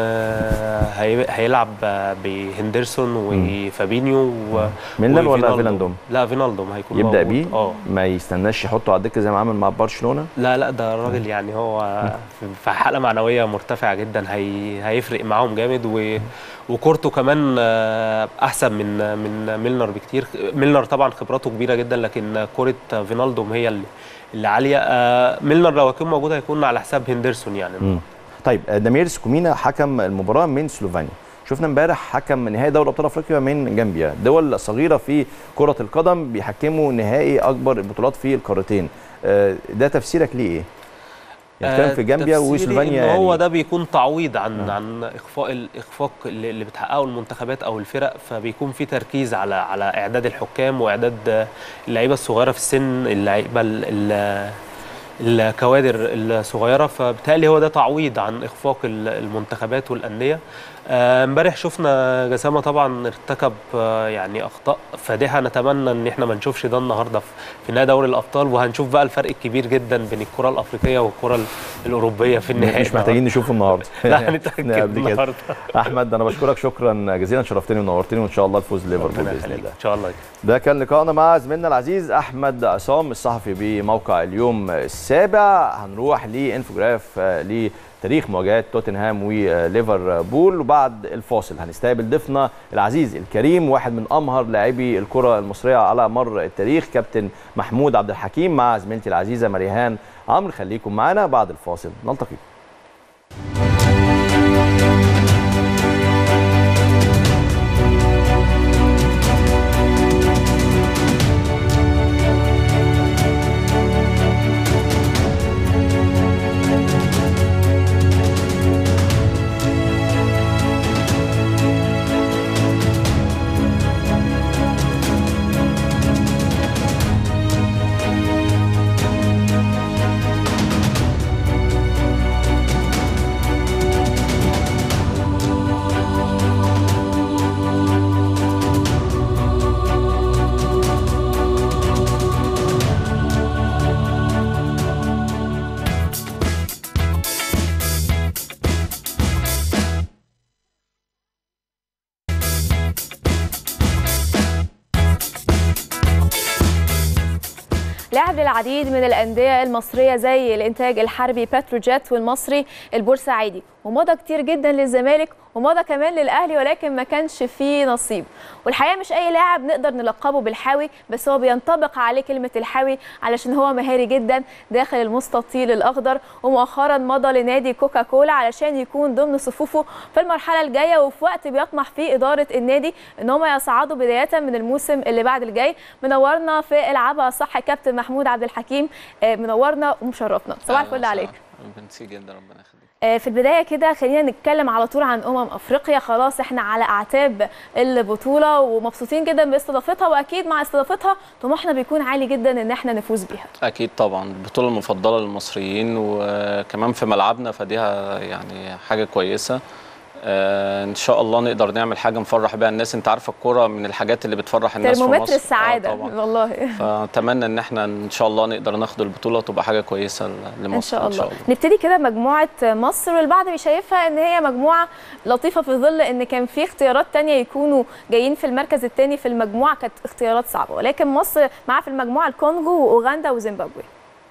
آه، هي- هيلعب آه، بهندرسون وفابينيو و- ميلنر ولا وفينالدوم. فيلاندوم؟ لا فينالدوم هيكون يبدا موجود. بيه اه ما يستناش يحطه على الدكه زي ما عمل مع برشلونه لا لا ده الراجل يعني هو في- في حاله معنويه مرتفعه جدا هي هيفرق معاهم جامد و وكورته كمان آه، احسن من من ميلنر بكتير ميلنر طبعا خبراته كبيره جدا لكن كوره فينالدوم هي اللي اللي عاليه آه، ميلنر لو هيكون موجود هيكون على حساب هندرسون يعني مم. طيب آه، دامير سكومينا حكم المباراه من سلوفينيا شفنا امبارح حكم نهائي دوري ابطال افريقيا من جامبيا دول صغيره في كره القدم بيحكموا نهائي اكبر البطولات في القارتين آه، ده تفسيرك ليه ايه يعني كان في جامبيا تفسيري وسلوفينيا إن هو يعني ده بيكون تعويض عن عن اخفاء الاخفاق اللي اللي بتحققه المنتخبات او الفرق فبيكون في تركيز على على اعداد الحكام واعداد اللعيبه الصغيره في السن اللعيبه ال- ال- الكوادر الصغيره فبالتالي هو ده تعويض عن اخفاق ال- المنتخبات والانديه آه، امبارح شفنا جسامه طبعا ارتكب آه، يعني اخطاء فادحه نتمنى ان احنا ما نشوفش ده النهارده في- في نهائي دوري الابطال وهنشوف بقى الفرق الكبير جدا بين الكره الافريقيه والكره ال- الاوروبيه في النهائي مش محتاجين نشوفه النهارده لا هنتاكد قبل كده. النهارده احمد انا بشكرك شكرا جزيلا شرفتني ونورتني وان شاء الله الفوز ليفربول ربنا باذن يخليك الله ان شاء الله ده كان لقائنا مع زميلنا العزيز احمد عصام الصحفي بموقع اليوم السابع هنروح لانفوجراف آه، لتاريخ مواجهات توتنهام وليفربول وبعد الفاصل هنستقبل ضيفنا العزيز الكريم واحد من امهر لاعبي الكره المصريه على مر التاريخ كابتن محمود عبد الحكيم مع زميلتي العزيزه مريهان عمرو خليكم معنا بعد الفاصل نلتقي لعب للعديد من الأندية المصرية زي الإنتاج الحربي بتروجيت والمصري البورسعيدي ومضى كتير جدا للزمالك ومضى كمان للأهلي ولكن ما كانش فيه نصيب والحقيقة مش أي لاعب نقدر نلقبه بالحاوي بس هو بينطبق عليه كلمة الحاوي علشان هو مهاري جدا داخل المستطيل الأخضر ومؤخرا مضى لنادي كوكا كولا علشان يكون ضمن صفوفه في المرحلة الجاية وفي وقت بيطمح فيه إدارة النادي إن هم يصعدوا بداية من الموسم اللي بعد الجاي منورنا في العبها صح كابتن محمود عبد الحكيم آه، منورنا ومشرفنا صباح الفل عليك بنسي جدا ربنا يخليك آه، في البدايه كده خلينا نتكلم على طول عن امم افريقيا خلاص احنا على اعتاب البطوله ومبسوطين جدا باستضافتها واكيد مع استضافتها طموحنا بيكون عالي جدا ان احنا نفوز بيها اكيد طبعا البطوله المفضله للمصريين وكمان في ملعبنا فديها يعني حاجه كويسه آه ان شاء الله نقدر نعمل حاجه نفرح بيها الناس انت عارفه الكوره من الحاجات اللي بتفرح الناس في ترمومتر مصر السعاده آه طبعا والله فاتمنى ان احنا ان شاء الله نقدر ناخد البطوله وتبقى حاجه كويسه لمصر ان شاء الله نبتدي كده مجموعه مصر والبعض بيشايفها ان هي مجموعه لطيفه في ظل ان كان في اختيارات تانية يكونوا جايين في المركز الثاني في المجموعه كانت اختيارات صعبه ولكن مصر معاه في المجموعه الكونغو واوغندا وزيمبابوي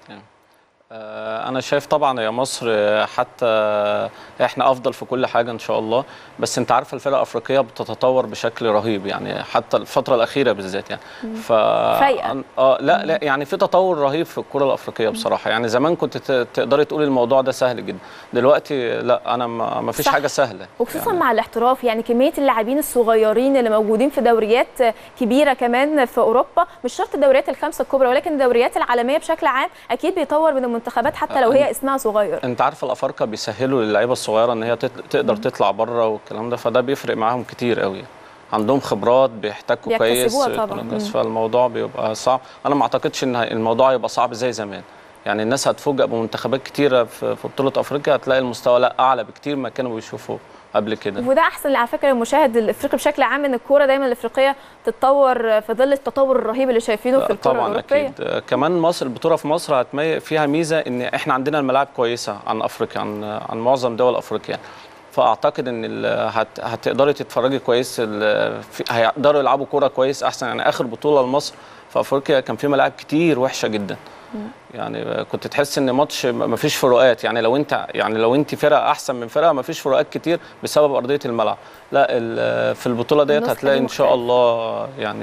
آه، انا شايف طبعا يا مصر آه، حتى احنا افضل في كل حاجه ان شاء الله بس انت عارف الفرق الافريقيه بتتطور بشكل رهيب يعني حتى الفتره الاخيره بالذات يعني مم. ف فايقة. اه لا لا يعني في تطور رهيب في الكره الافريقيه بصراحه يعني زمان كنت ت- تقدري تقولي الموضوع ده سهل جدا دلوقتي لا انا ما ما فيش صح. حاجه سهله وخصوصا يعني. مع الاحتراف يعني كميه اللاعبين الصغيرين اللي موجودين في دوريات كبيره كمان في اوروبا مش شرط الدوريات الخمسه الكبرى ولكن الدوريات العالميه بشكل عام اكيد بيطور من المنتخبات حتى لو هي اسمها صغير انت عارف الافارقه بيسهلوا للعيبه الصغيره ان هي تت- تقدر تطلع بره والكلام ده فده بيفرق معاهم كتير قوي عندهم خبرات بيحتكوا كويس بيكتسبوها طبعاً. كويس، مم. فالموضوع بيبقى صعب انا ما اعتقدش ان الموضوع هيبقى صعب زي زمان يعني الناس هتفوجئ بمنتخبات كتيره في في بطوله افريقيا هتلاقي المستوى لا اعلى بكتير ما كانوا بيشوفوا قبل كده وده احسن على فكره للمشاهد الافريقي بشكل عام ان الكوره دايما الافريقيه تتطور في ظل التطور الرهيب اللي شايفينه في الكوره طبعا الاوروبيه اكيد آه، كمان مصر البطوله في مصر هتمي فيها ميزه ان احنا عندنا الملاعب كويسه عن افريقيا عن عن معظم دول افريقيا فاعتقد ان ال- هت هتقدري تتفرجي كويس ال- في- هيقدروا يلعبوا كوره كويس احسن يعني اخر بطوله لمصر في افريقيا كان في ملاعب كتير وحشه جدا يعني كنت تحس ان ماتش ما فيش فروقات يعني لو انت يعني لو انت فرقه احسن من فرقه ما فيش فروقات كتير بسبب ارضيه الملعب لا ال- في البطوله ديت النسخة هتلاقي دي ان شاء الله يعني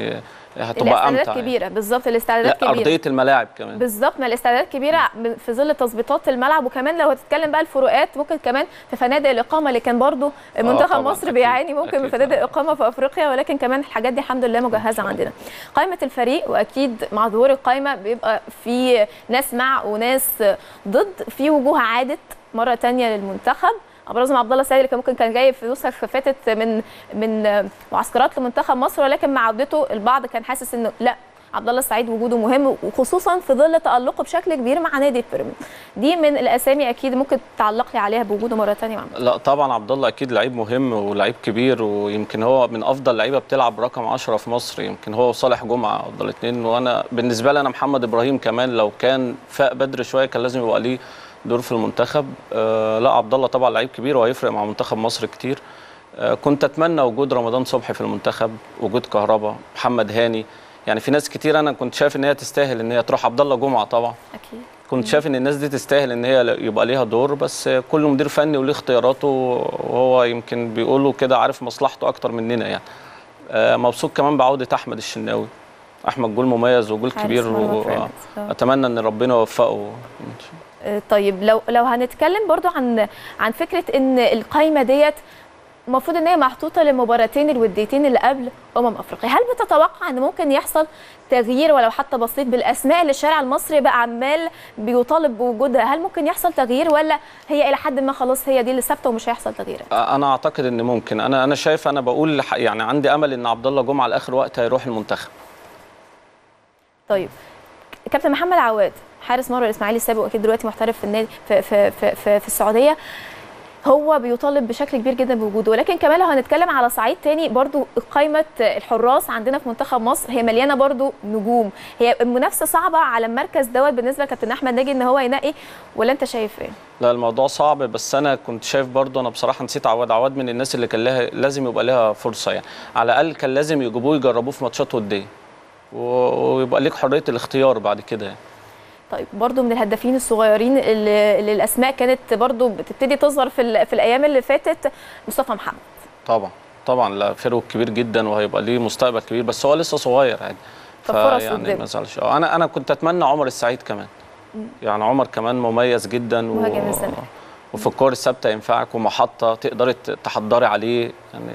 هتبقى الاستعدادات امتع يعني. كبيره بالظبط الاستعدادات لا كبيره ارضيه الملاعب كمان بالظبط ما الاستعدادات كبيره في ظل تظبيطات الملعب وكمان لو هتتكلم بقى الفروقات ممكن كمان في فنادق الاقامه اللي كان برضو منتخب طبعاً، مصر أكيد، بيعاني ممكن من أكيد فنادق اقامه في افريقيا ولكن كمان الحاجات دي الحمد لله مجهزه عندنا قائمه الفريق واكيد مع ظهور القائمه بيبقى في ناس مع وناس ضد في وجوه عادت مره تانية للمنتخب ابرزهم عبد الله السعيد اللي كان ممكن كان جاي في نسخ فاتت من من معسكرات لمنتخب مصر ولكن مع عودته البعض كان حاسس انه لا عبد الله السعيد وجوده مهم وخصوصا في ظل تالقه بشكل كبير مع نادي بيراميدز دي من الاسامي اكيد ممكن تعلق لي عليها بوجوده مره ثانيه مع لا طبعا عبد الله اكيد لعيب مهم ولعيب كبير ويمكن هو من افضل لعيبه بتلعب رقم 10 في مصر يمكن هو وصالح جمعه افضل اثنين وانا بالنسبه لي انا محمد ابراهيم كمان لو كان فاق بدري شويه كان لازم يبقى ليه دور في المنتخب آه لا عبد الله طبعا لعيب كبير وهيفرق مع منتخب مصر كتير آه كنت اتمنى وجود رمضان صبحي في المنتخب وجود كهربا محمد هاني يعني في ناس كتير انا كنت شايف ان هي تستاهل ان هي تروح عبد الله جمعه طبعا اكيد كنت شايف ان الناس دي تستاهل ان هي يبقى ليها دور بس كل مدير فني وليه اختياراته وهو يمكن بيقولوا كده عارف مصلحته اكتر مننا يعني آه مبسوط كمان بعوده احمد الشناوي احمد جول مميز وجول حارس كبير مرمى فرانس. آه. واتمنى ان ربنا يوفقه آه، طيب لو لو هنتكلم برضو عن عن فكره ان القايمه ديت المفروض ان هي محطوطه للمباراتين الوديتين اللي قبل امم افريقيا هل بتتوقع ان ممكن يحصل تغيير ولو حتى بسيط بالاسماء اللي الشارع المصري بقى عمال بيطالب بوجودها هل ممكن يحصل تغيير ولا هي الى حد ما خلاص هي دي اللي ثابته ومش هيحصل تغيير انا اعتقد ان ممكن انا انا شايف انا بقول ح- يعني عندي امل ان عبد الله جمعه لاخر وقت هيروح المنتخب طيب كابتن محمد عواد حارس مرمى الاسماعيلي السابق واكيد دلوقتي محترف في النادي في في في, في, في السعوديه هو بيطالب بشكل كبير جدا بوجوده ولكن كمان لو هنتكلم على صعيد تاني برضو قائمه الحراس عندنا في منتخب مصر هي مليانه برضو نجوم هي المنافسه صعبه على المركز دوت بالنسبه لكابتن احمد ناجي ان هو ينقي ولا انت شايف ايه لا الموضوع صعب بس انا كنت شايف برضو انا بصراحه نسيت عواد عواد من الناس اللي كان لها لازم يبقى لها فرصه يعني على الاقل كان لازم يجيبوه يجربوه في ماتشات وديه و- ويبقى ليك حريه الاختيار بعد كده يعني. طيب برضو من الهدافين الصغيرين اللي, اللي الاسماء كانت برضو بتبتدي تظهر في, ال- في الايام اللي فاتت مصطفى محمد طبعا طبعا لا فرق كبير جدا وهيبقى ليه مستقبل كبير بس هو لسه صغير يعني ففرص فيعني قدام. ما زعلش آه، انا انا كنت اتمنى عمر السعيد كمان يعني عمر كمان مميز جدا و... مهاجم الزمالك وفي الكور الثابته ينفعك ومحطه تقدري ت- تحضري عليه يعني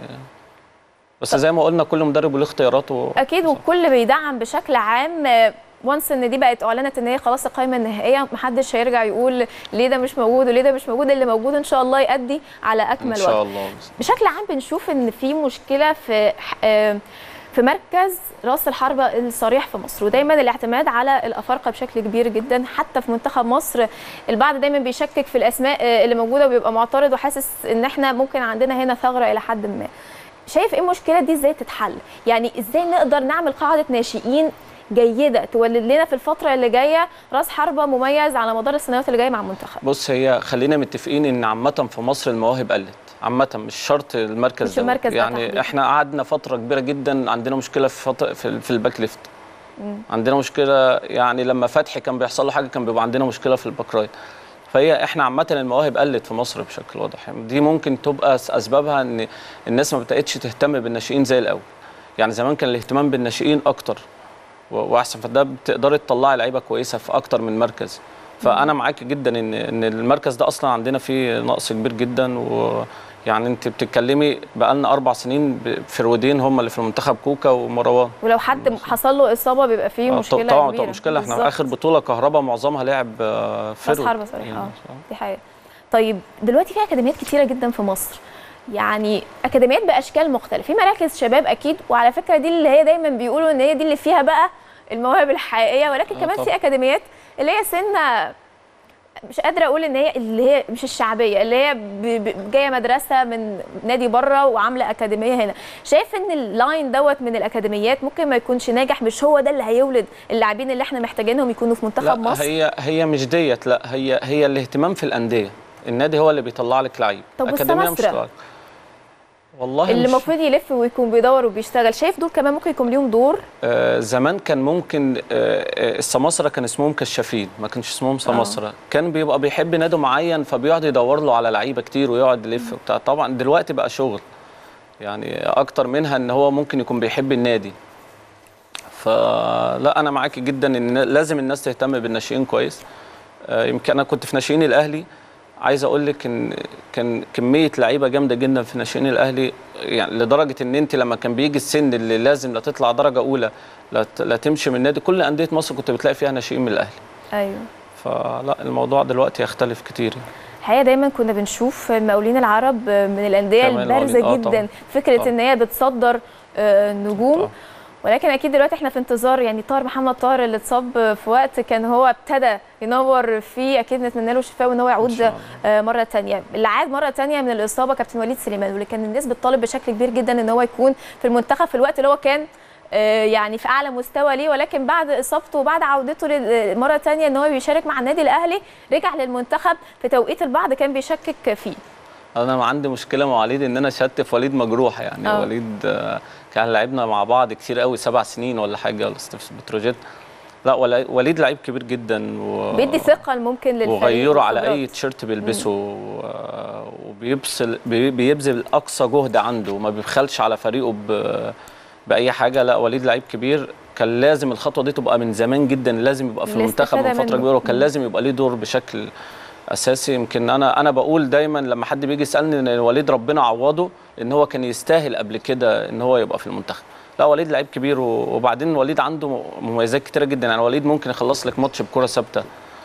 بس زي ما قلنا كل مدرب له اختياراته اكيد والكل بيدعم بشكل عام وانس ان دي بقت اعلنت ان هي خلاص القائمه النهائيه محدش هيرجع يقول ليه ده مش موجود وليه ده مش موجود اللي موجود ان شاء الله يؤدي على اكمل ان شاء وجه الله بشكل عام بنشوف ان في مشكله في آه، في مركز راس الحربة الصريح في مصر ودايما الاعتماد على الافارقه بشكل كبير جدا حتى في منتخب مصر البعض دايما بيشكك في الاسماء آه، اللي موجوده وبيبقى معترض وحاسس ان احنا ممكن عندنا هنا ثغره الى حد ما شايف ايه المشكله دي ازاي تتحل يعني ازاي نقدر نعمل قاعده ناشئين جيده تولد لنا في الفتره اللي جايه راس حربه مميز على مدار السنوات اللي جايه مع المنتخب بص هي خلينا متفقين ان عامه في مصر المواهب قلت عامه مش شرط المركز مش ده. المركز ده يعني تحديداً. احنا قعدنا فتره كبيره جدا عندنا مشكله في فتره في, في الباك ليفت مم. عندنا مشكله يعني لما فتحي كان بيحصل له حاجه كان بيبقى عندنا مشكله في الباك رايت فهي احنا عامه المواهب قلت في مصر بشكل واضح يعني دي ممكن تبقى س- اسبابها ان الناس ما بقتش تهتم بالناشئين زي الاول يعني زمان كان الاهتمام بالناشئين اكتر و- واحسن فده بتقدري تطلعي لعيبه كويسه في اكتر من مركز فانا معاك جدا ان ان المركز ده اصلا عندنا فيه نقص كبير جدا ويعني انت بتتكلمي بقالنا اربع سنين ب- فرويدين هم اللي في المنتخب كوكا ومروان ولو حد حصل له اصابه بيبقى فيه آه، مشكله طبعا كبيره طبعا مشكله احنا بالظبط. اخر بطوله كهربا معظمها لعب آه، راس فرويد حربه صريح يعني اه دي حقيقه طيب دلوقتي في اكاديميات كتيره جدا في مصر يعني اكاديميات باشكال مختلفه في مراكز شباب اكيد وعلى فكره دي اللي هي دايما بيقولوا ان هي دي اللي فيها بقى المواهب الحقيقيه ولكن آه، كمان طبعا. في اكاديميات اللي هي سنه مش قادره اقول ان هي اللي هي مش الشعبيه اللي هي ب- ب- جايه مدرسه من نادي بره وعامله اكاديميه هنا شايف ان اللاين دوت من الاكاديميات ممكن ما يكونش ناجح مش هو ده اللي هيولد اللاعبين اللي احنا محتاجينهم يكونوا في منتخب لا مصر هي هي مش ديت لا هي هي الاهتمام في الانديه النادي هو اللي بيطلع لك لعيب طب أكاديمية مش والسماسرة؟ طالع. والله اللي مش المفروض يلف ويكون بيدور وبيشتغل شايف دول كمان ممكن يكون ليهم دور آه زمان كان ممكن آه آه، السماسرة كان اسمهم كشافين ما كانش اسمهم سماسرة كان بيبقى بيحب نادي معين فبيقعد يدور له على لعيبه كتير ويقعد يلف وبتاع طبعا دلوقتي بقى شغل يعني اكتر منها ان هو ممكن يكون بيحب النادي فلا انا معاكي جدا ان لازم الناس تهتم بالناشئين كويس آه، يمكن انا كنت في ناشئين الاهلي عايز اقول لك ان كان كميه لعيبه جامده جدا في ناشئين الاهلي يعني لدرجه ان انت لما كان بيجي السن اللي لازم لا تطلع درجه اولى لا ت- لا تمشي من النادي كل انديه مصر كنت بتلاقي فيها ناشئين من الاهلي ايوه فلا الموضوع دلوقتي يختلف كتير يعني. الحقيقه دايما كنا بنشوف المقاولين العرب من الانديه كمان البارزه المقاولين، آه جدا طبعاً. فكره طبعاً. ان هي بتصدر آه، نجوم ولكن اكيد دلوقتي احنا في انتظار يعني طاهر محمد طاهر اللي اتصاب في وقت كان هو ابتدى ينور فيه اكيد نتمنى له الشفاء وان هو يعود آه، مره ثانيه اللي عاد مره ثانيه من الاصابه كابتن وليد سليمان واللي كان الناس بتطالب بشكل كبير جدا ان هو يكون في المنتخب في الوقت اللي هو كان آه، يعني في اعلى مستوى ليه ولكن بعد اصابته وبعد عودته لل- مره ثانيه ان هو بيشارك مع النادي الاهلي رجع للمنتخب في توقيت البعض كان بيشكك فيه انا عندي مشكله مع وليد ان انا شتف وليد مجروح يعني آه. أوه. وليد آه، كان لعبنا مع بعض كتير قوي سبع سنين ولا حاجه ولا ست- في بتروجيت لا ولا- وليد لعيب كبير جدا و... بيدي ثقه ممكن للفريق وغيره على وخبرات. اي تيشيرت بيلبسه و- وبيبذل بي- بيبذل اقصى جهد عنده ما بيبخلش على فريقه ب... باي حاجه لا وليد لعيب كبير كان لازم الخطوه دي تبقى من زمان جدا لازم يبقى في المنتخب من الاستفادة فتره منه. كبيره وكان مم. لازم يبقى ليه دور بشكل اساسي يمكن انا انا بقول دايما لما حد بيجي يسالني ان وليد ربنا عوضه ان هو كان يستاهل قبل كده ان هو يبقى في المنتخب لا وليد لعيب كبير و- وبعدين وليد عنده مميزات كتيره جدا يعني وليد ممكن يخلص لك ماتش بكره ثابته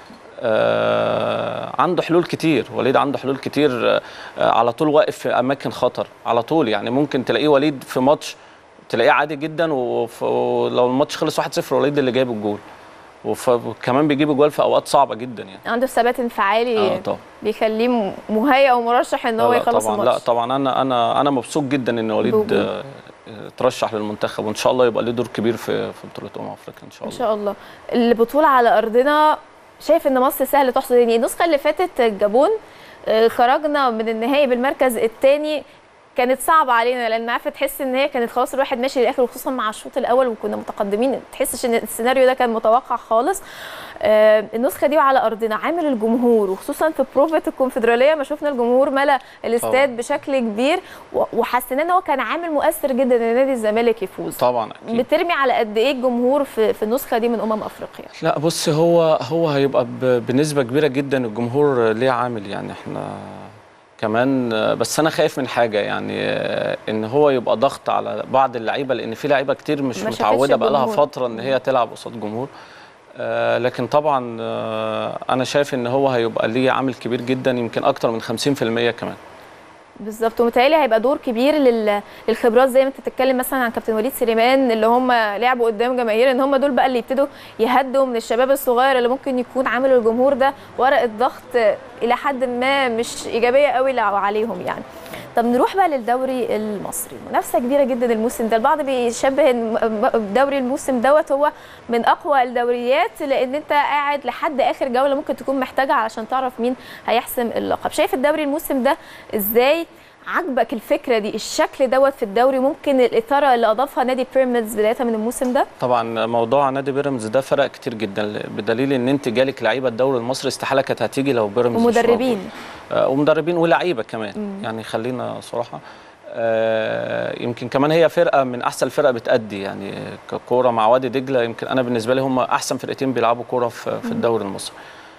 آه عنده حلول كتير وليد عنده حلول كتير آه على طول واقف في اماكن خطر على طول يعني ممكن تلاقيه وليد في ماتش تلاقيه عادي جدا وف- ولو الماتش خلص 1-0 وليد اللي جايب الجول وف- وكمان بيجيب جوال في اوقات صعبه جدا يعني عنده ثبات انفعالي اه طبعا بيخليه م- مهيئ ومرشح ان هو لا يخلص طبعا الماتش لا طبعا انا انا انا مبسوط جدا ان وليد بوجود. آه، آه، ترشح للمنتخب وان شاء الله يبقى له دور كبير في في بطوله امم افريقيا ان شاء ان الله شاء الله البطوله على ارضنا شايف ان مصر سهل تحصد يعني النسخه اللي فاتت الجابون آه، خرجنا من النهائي بالمركز الثاني كانت صعبه علينا لان عارفه تحس ان هي كانت خلاص الواحد ماشي للاخر وخصوصا مع الشوط الاول وكنا متقدمين تحسش ان السيناريو ده كان متوقع خالص آه، النسخه دي وعلى ارضنا عامل الجمهور وخصوصا في بروفه الكونفدراليه ما شفنا الجمهور ملا الاستاد طبعاً. بشكل كبير و- وحسينا ان هو كان عامل مؤثر جدا ان نادي الزمالك يفوز طبعا اكيد بترمي على قد ايه الجمهور في في النسخه دي من امم افريقيا لا بص هو هو هيبقى ب- بنسبه كبيره جدا الجمهور ليه عامل يعني احنا كمان بس انا خايف من حاجه يعني آه، ان هو يبقى ضغط على بعض اللعيبه لان في لعيبه كتير مش ما شافتش متعوده بقى لها الجمهور. فتره ان هي تلعب قصاد جمهور آه، لكن طبعا آه، انا شايف ان هو هيبقى ليه عامل كبير جدا يمكن اكتر من 50% كمان بالظبط ومتهيألي هيبقى دور كبير لل- للخبرات زي ما انت بتتكلم مثلا عن كابتن وليد سليمان اللي هم لعبوا قدام جماهير ان هم دول بقى اللي يبتدوا يهدوا من الشباب الصغير اللي ممكن يكون عامل الجمهور ده ورقه ضغط الى حد ما مش ايجابيه قوي لو عليهم يعني طب نروح بقى للدوري المصري منافسه كبيره جدا الموسم ده البعض بيشبه الم- الدوري الموسم دوت هو من اقوى الدوريات لان انت قاعد لحد اخر جوله ممكن تكون محتاجها علشان تعرف مين هيحسم اللقب شايف الدوري الموسم ده ازاي عجبك الفكره دي الشكل دوت في الدوري ممكن الاثاره اللي اضافها نادي بيراميدز بدايه من الموسم ده طبعا موضوع نادي بيراميدز ده فرق كتير جدا بدليل ان انت جالك لعيبه الدوري المصري استحاله كانت هتيجي لو بيراميدز مش ومدربين موجود. آه، ومدربين ولاعيبه كمان مم. يعني خلينا صراحه آه، يمكن كمان هي فرقه من احسن الفرق بتأدي يعني ككوره مع وادي دجله يمكن انا بالنسبه لي هم احسن فرقتين بيلعبوا كوره في, في الدوري المصري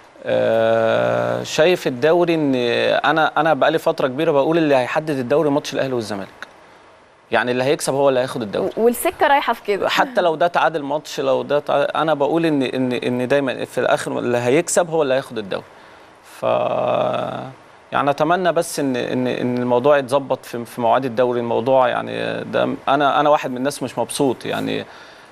آه، شايف الدوري ان انا انا بقالي فتره كبيره بقول اللي هيحدد الدوري ماتش الاهلي والزمالك يعني اللي هيكسب هو اللي هياخد الدوري والسكه رايحه في كده حتى لو ده تعادل ماتش لو ده تعادل انا بقول ان ان ان دايما في الاخر اللي هيكسب هو اللي هياخد الدوري ف يعني اتمنى بس ان ان ان الموضوع يتظبط في في مواعيد الدوري الموضوع يعني ده انا انا واحد من الناس مش مبسوط يعني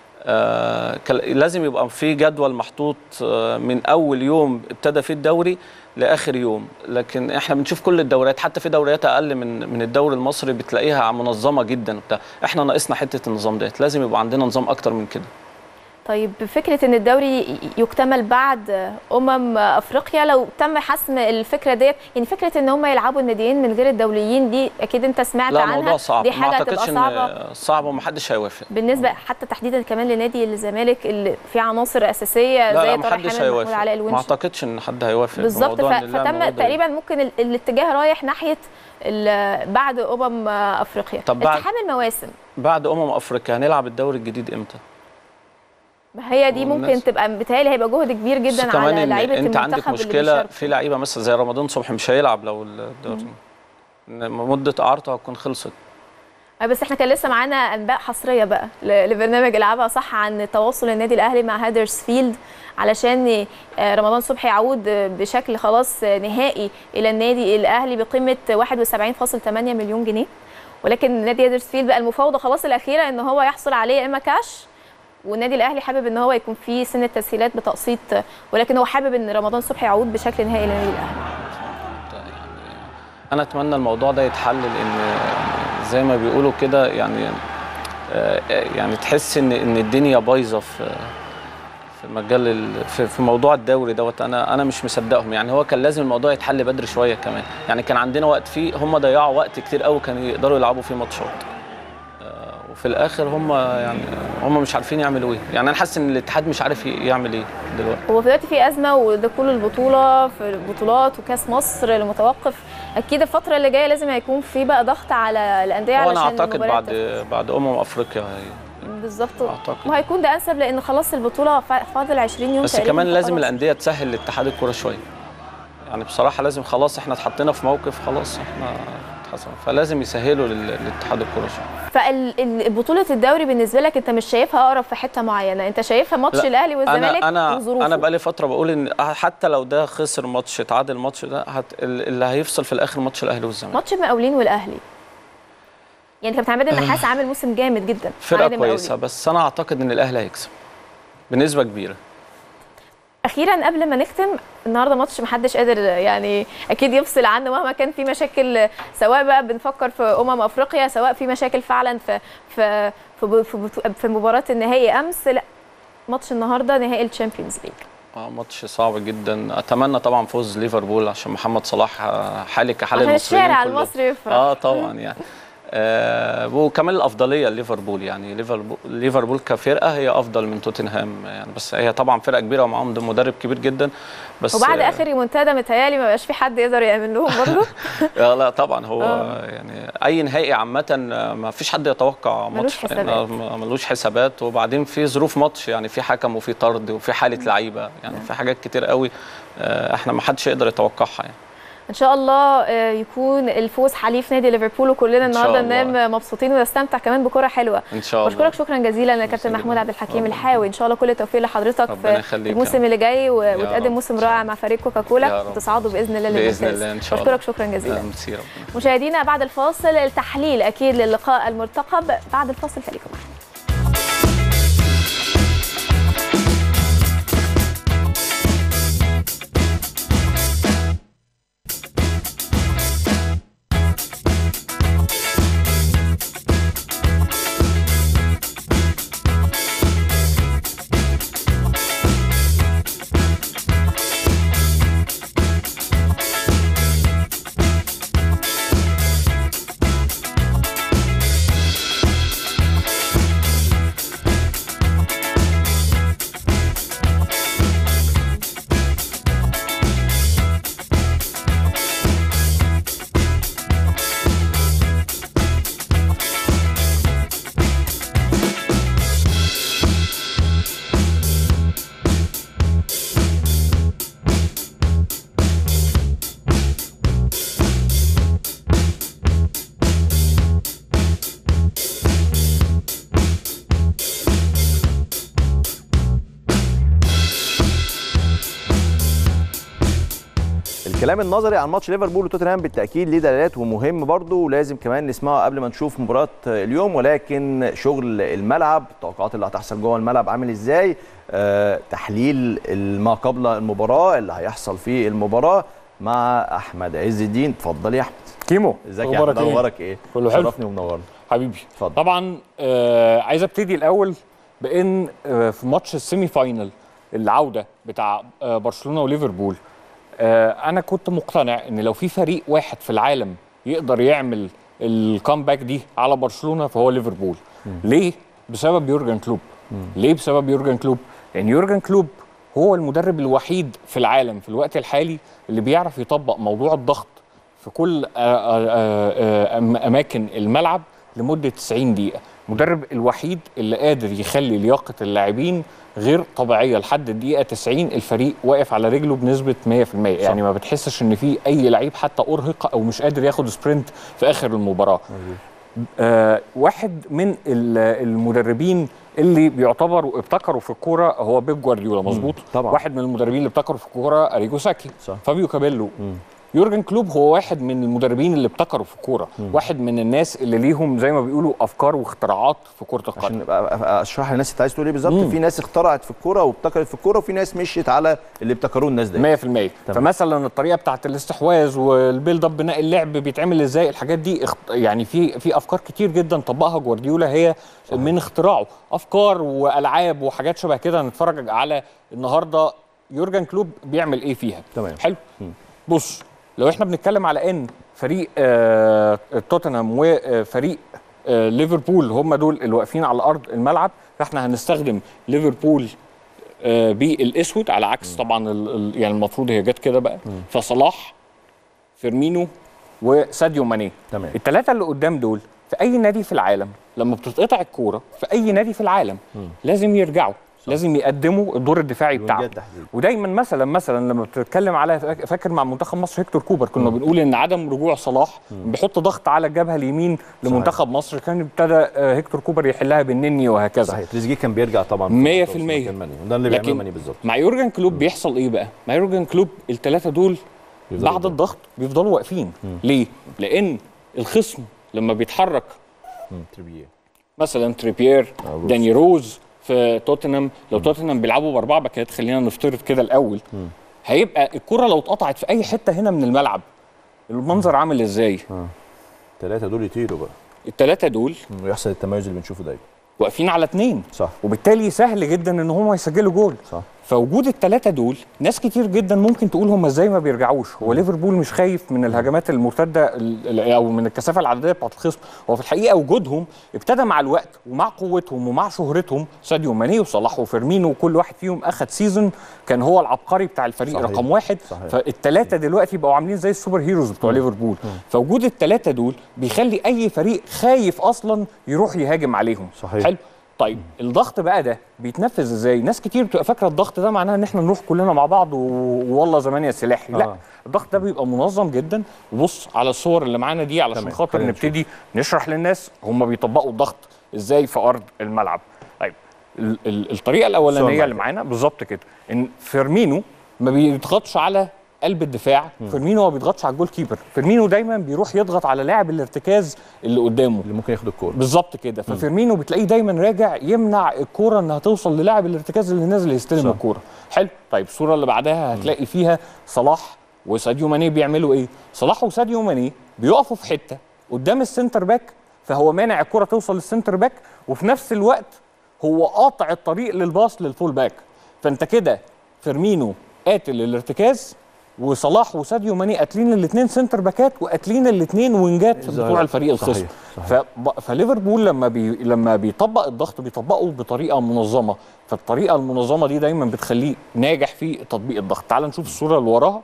آه كان لازم يبقى في جدول محطوط آه من اول يوم ابتدى فيه الدوري لاخر يوم لكن احنا بنشوف كل الدوريات حتى في دوريات اقل من من الدوري المصري بتلاقيها منظمه جدا وبتاع احنا ناقصنا حته النظام ديت لازم يبقى عندنا نظام اكتر من كده طيب فكره ان الدوري يكتمل بعد امم افريقيا لو تم حسم الفكره ديت يعني فكره ان هم يلعبوا الناديين من غير الدوليين دي اكيد انت سمعت لا عنها موضوع صعب دي ما حاجه اعتقدش هتبقى صعبه ان صعب ومحدش هيوافق بالنسبه حتى تحديدا كمان لنادي الزمالك اللي فيه عناصر اساسيه لا زي لا طارق محدش حامد محمود هيوافق علاء ما الونش اعتقدش ان حد هيوافق بالظبط بموضوع ف- إن اللعب فتم موجود. تقريبا ممكن ال- الاتجاه رايح ناحيه ال- بعد امم افريقيا طب بعد- التحام المواسم بعد امم افريقيا هنلعب الدوري الجديد امتى ما هي دي ممكن والناس- تبقى بتهيألي هيبقى جهد كبير بس جدا كمان على إن لعيبه انت عندك المنتخب اللي مشكله بيشاركوا. في لعيبه مثلا زي رمضان صبحي مش هيلعب لو الدوري إن مده اعارته هتكون خلصت آه، بس احنا كان لسه معانا انباء حصريه بقى ل- لبرنامج العبها صح عن تواصل النادي الاهلي مع هادرسفيلد علشان آه، رمضان صبحي يعود آه، بشكل خلاص آه، نهائي الى النادي الاهلي بقيمه 71.8 مليون جنيه ولكن نادي هادرسفيلد بقى المفاوضه خلاص الاخيره ان هو يحصل عليه يا اما كاش والنادي الاهلي حابب ان هو يكون فيه سن التسهيلات بتقسيط آه، ولكن هو حابب ان رمضان صبحي يعود بشكل نهائي للنادي الاهلي انا اتمنى الموضوع ده يتحل لان زي ما بيقولوا كده يعني آه، يعني تحس ان ان الدنيا بايظه في في مجال ال- في, في موضوع الدوري دوت انا انا مش مصدقهم يعني هو كان لازم الموضوع يتحل بدري شويه كمان يعني كان عندنا وقت فيه هم ضيعوا وقت كتير قوي كانوا يقدروا يلعبوا فيه ماتشات آه، وفي الاخر هم يعني هم مش عارفين يعملوا ايه يعني انا حاسس ان الاتحاد مش عارف ي- يعمل ايه دلوقتي هو دلوقتي في ازمه ودخول البطوله في البطولات وكاس مصر المتوقف اكيد الفتره اللي جايه لازم هيكون في بقى ضغط على الانديه هو انا علشان اعتقد المباريات بعد بعد امم افريقيا هي- بالظبط أعتقد. وهيكون ده انسب لان خلاص البطوله فا- فاضل 20 يوم بس تقريباً كمان لازم فخلاص. الانديه تسهل لاتحاد الكوره شويه يعني بصراحه لازم خلاص احنا اتحطينا في موقف خلاص احنا اتحسن فلازم يسهلوا لل- لاتحاد الكوره شويه فالبطوله الدوري بالنسبه لك انت مش شايفها اقرب في حته معينه انت شايفها ماتش لا، الاهلي والزمالك انا انا وظروفه انا بقالي فتره بقول ان حتى لو ده خسر ماتش اتعادل الماتش ده هت... اللي هيفصل في الاخر ماتش الاهلي والزمالك ماتش المقاولين والاهلي يعني كابتن عماد النحاس عامل موسم جامد جدا مع فرقه نادي المقاولين. كويسه بس انا اعتقد ان الاهلي هيكسب بنسبه كبيره اخيرا قبل ما نختم النهارده ماتش محدش قادر يعني اكيد يفصل عنه مهما كان في مشاكل سواء بقى بنفكر في امم افريقيا سواء في مشاكل فعلا في في في في, بطو- في مباراه النهائي امس لا ماتش النهارده نهائي الشامبيونز ليج اه ماتش صعب جدا اتمنى طبعا فوز ليفربول عشان محمد صلاح آه، حالي كحال عشان المصريين الشارع كلهم. المصري يفرح. اه طبعا يعني آه وكمان الافضليه لليفربول يعني ليفربول ليفربول كفرقه هي افضل من توتنهام يعني بس هي طبعا فرقه كبيره ومعاهم ده مدرب كبير جدا بس وبعد آه، اخر ريمونتادا متهيألي ما بقاش في حد يقدر يعمل لهم برضه آه لا طبعا هو آه. يعني اي نهائي عامه آه، ما فيش حد يتوقع ملوش ماتش حسابات. آه، ما- ملوش حسابات وبعدين في ظروف ماتش يعني في حكم وفي طرد وفي حاله لعيبه يعني في حاجات كتير قوي آه، احنا ما حدش يقدر يتوقعها يعني ان شاء الله آه، يكون الفوز حليف نادي ليفربول وكلنا إن شاء النهارده الله. ننام مبسوطين ونستمتع كمان بكره حلوه ان شاء الله بشكرك شكرا جزيلا يا كابتن محمود عبد الحكيم الحاوي ان شاء الله كل التوفيق لحضرتك ربنا في يخليك الموسم يا اللي جاي و- يا وتقدم رب. موسم رائع مع فريق يا كوكاكولا رب. وتصعدوا باذن الله باذن للممتاز الله ان شاء الله بشكرك شكرا جزيلا لا، ميرسي ربنا مشاهدينا بعد الفاصل التحليل اكيد للقاء المرتقب بعد الفاصل خليكم معنا الكلام النظري عن ماتش ليفربول وتوتنهام بالتاكيد ليه دلالات ومهم برضه ولازم كمان نسمعه قبل ما نشوف مباراه اليوم ولكن شغل الملعب التوقعات اللي هتحصل جوه الملعب عامل ازاي آه، تحليل ما قبل المباراه اللي هيحصل في المباراه مع احمد عز الدين اتفضل يا احمد كيمو ازيك يا أخبارك احمد إيه؟ اخبارك ايه كله حلو شرفني ومنورني حبيبي اتفضل طبعا آه عايز ابتدي الاول بان آه في ماتش السيمي فاينل العوده بتاع آه برشلونه وليفربول آه انا كنت مقتنع ان لو في فريق واحد في العالم يقدر يعمل الكامباك دي على برشلونه فهو ليفربول ليه بسبب يورجن كلوب ليه بسبب يورجن كلوب لان يورجن كلوب هو المدرب الوحيد في العالم في الوقت الحالي اللي بيعرف يطبق موضوع الضغط في كل آه، آه، آه، أم- اماكن الملعب لمده 90 دقيقه المدرب الوحيد اللي قادر يخلي لياقه اللاعبين غير طبيعيه لحد الدقيقه 90 الفريق واقف على رجله بنسبه 100% يعني ما بتحسش ان في اي لعيب حتى ارهق او مش قادر ياخد سبرنت في اخر المباراه آه واحد من ال- المدربين اللي بيعتبروا ابتكروا في الكوره هو بيب جوارديولا مظبوط طبعا. واحد من المدربين اللي ابتكروا في الكوره اريجو ساكي صح. فابيو كابيلو يورجن كلوب هو واحد من المدربين اللي ابتكروا في الكوره واحد من الناس اللي ليهم زي ما بيقولوا افكار واختراعات في كره القدم عشان أبقى- أبقى اشرح للناس انت عايز تقول ايه بالظبط في ناس اخترعت في الكوره وابتكرت في الكوره وفي ناس مشيت على اللي ابتكروه الناس دي 100% فمثلا الطريقه بتاعت الاستحواذ والبيلد اب بناء اللعب بيتعمل ازاي الحاجات دي اخت... يعني في في افكار كتير جدا طبقها جوارديولا هي صحيح. من اختراعه افكار والعاب وحاجات شبه كده نتفرج على النهارده يورجن كلوب بيعمل ايه فيها تمام حلو بص لو احنا بنتكلم على ان فريق آه توتنهام وفريق آه ليفربول هم دول اللي واقفين على ارض الملعب فاحنا هنستخدم ليفربول آه بالاسود على عكس طبعا ال ال يعني المفروض هي جت كده بقى فصلاح فيرمينو وساديو ماني تمام الثلاثه اللي قدام دول في اي نادي في العالم لما بتتقطع الكوره في اي نادي في العالم لازم يرجعوا لازم يقدموا الدور الدفاعي بتاعهم ودايما مثلا مثلا لما بتتكلم على فاك- فاكر مع منتخب مصر هيكتور كوبر كنا بنقول ان عدم رجوع صلاح بيحط ضغط على الجبهه اليمين لمنتخب مصر كان ابتدى آه، هيكتور كوبر يحلها بالنني وهكذا صحيح تريزيجيه كان بيرجع طبعا 100% ده اللي بيعمله لكن ماني بالظبط مع يورجن كلوب بيحصل ايه بقى؟ مع يورجن كلوب الثلاثه دول بيفضلوا بعد الضغط بيفضلوا واقفين ليه؟ لان الخصم لما بيتحرك تريبيه مثلا تريبيير داني روز في توتنهام لو توتنهام بيلعبوا باربع باكات خلينا نفترض كده الاول هيبقى الكره لو اتقطعت في اي حته هنا من الملعب المنظر عامل ازاي؟ الثلاثه دول يطيروا بقى الثلاثه دول ويحصل التميز اللي بنشوفه دايما واقفين على اثنين صح وبالتالي سهل جدا ان هم يسجلوا جول صح فوجود الثلاثه دول ناس كتير جدا ممكن تقول هم ازاي ما بيرجعوش هو ليفربول مش خايف من الهجمات المرتده ال- ال- او من الكثافه العدديه بتاعت الخصم هو في الحقيقه وجودهم ابتدى مع الوقت ومع قوتهم ومع شهرتهم ساديو ماني وصلاح وفيرمينو وكل واحد فيهم اخد سيزون كان هو العبقري بتاع الفريق صحيح. رقم واحد صحيح. فالثلاثه دلوقتي بقوا عاملين زي السوبر هيروز بتوع ليفربول فوجود الثلاثه دول بيخلي اي فريق خايف اصلا يروح يهاجم عليهم صحيح. حلو طيب الضغط بقى ده بيتنفذ ازاي ناس كتير بتبقى فاكره الضغط ده معناه ان احنا نروح كلنا مع بعض و... والله زمان يا سلاحي لا آه. الضغط ده بيبقى منظم جدا وبص على الصور اللي معانا دي علشان تمام. خاطر خلينا نبتدي نشرح للناس هم بيطبقوا الضغط ازاي في ارض الملعب طيب ال... ال... الطريقه الاولانيه اللي معانا بالظبط كده ان فيرمينو ما بيضغطش على قلب الدفاع فيرمينو ما بيضغطش على الجول كيبر فيرمينو دايما بيروح يضغط على لاعب الارتكاز اللي قدامه اللي ممكن ياخد الكوره بالظبط كده ففيرمينو بتلاقيه دايما راجع يمنع الكوره انها توصل للاعب الارتكاز اللي نازل يستلم صح. الكوره حلو طيب الصوره اللي بعدها هتلاقي فيها صلاح وساديو ماني بيعملوا ايه صلاح وساديو ماني بيقفوا في حته قدام السنتر باك فهو مانع الكره توصل للسنتر باك وفي نفس الوقت هو قاطع الطريق للباص للفول باك فانت كده فيرمينو قاتل الارتكاز وصلاح وساديو ماني قاتلين الاثنين سنتر باكات وقاتلين الاثنين وينجات صحيح. بتوع الفريق الخصم صحيح. صحيح. فب- فليفربول لما بي لما بيطبق الضغط بيطبقه بطريقه منظمه فالطريقه المنظمه دي دايما بتخليه ناجح في تطبيق الضغط تعال نشوف الصوره اللي وراها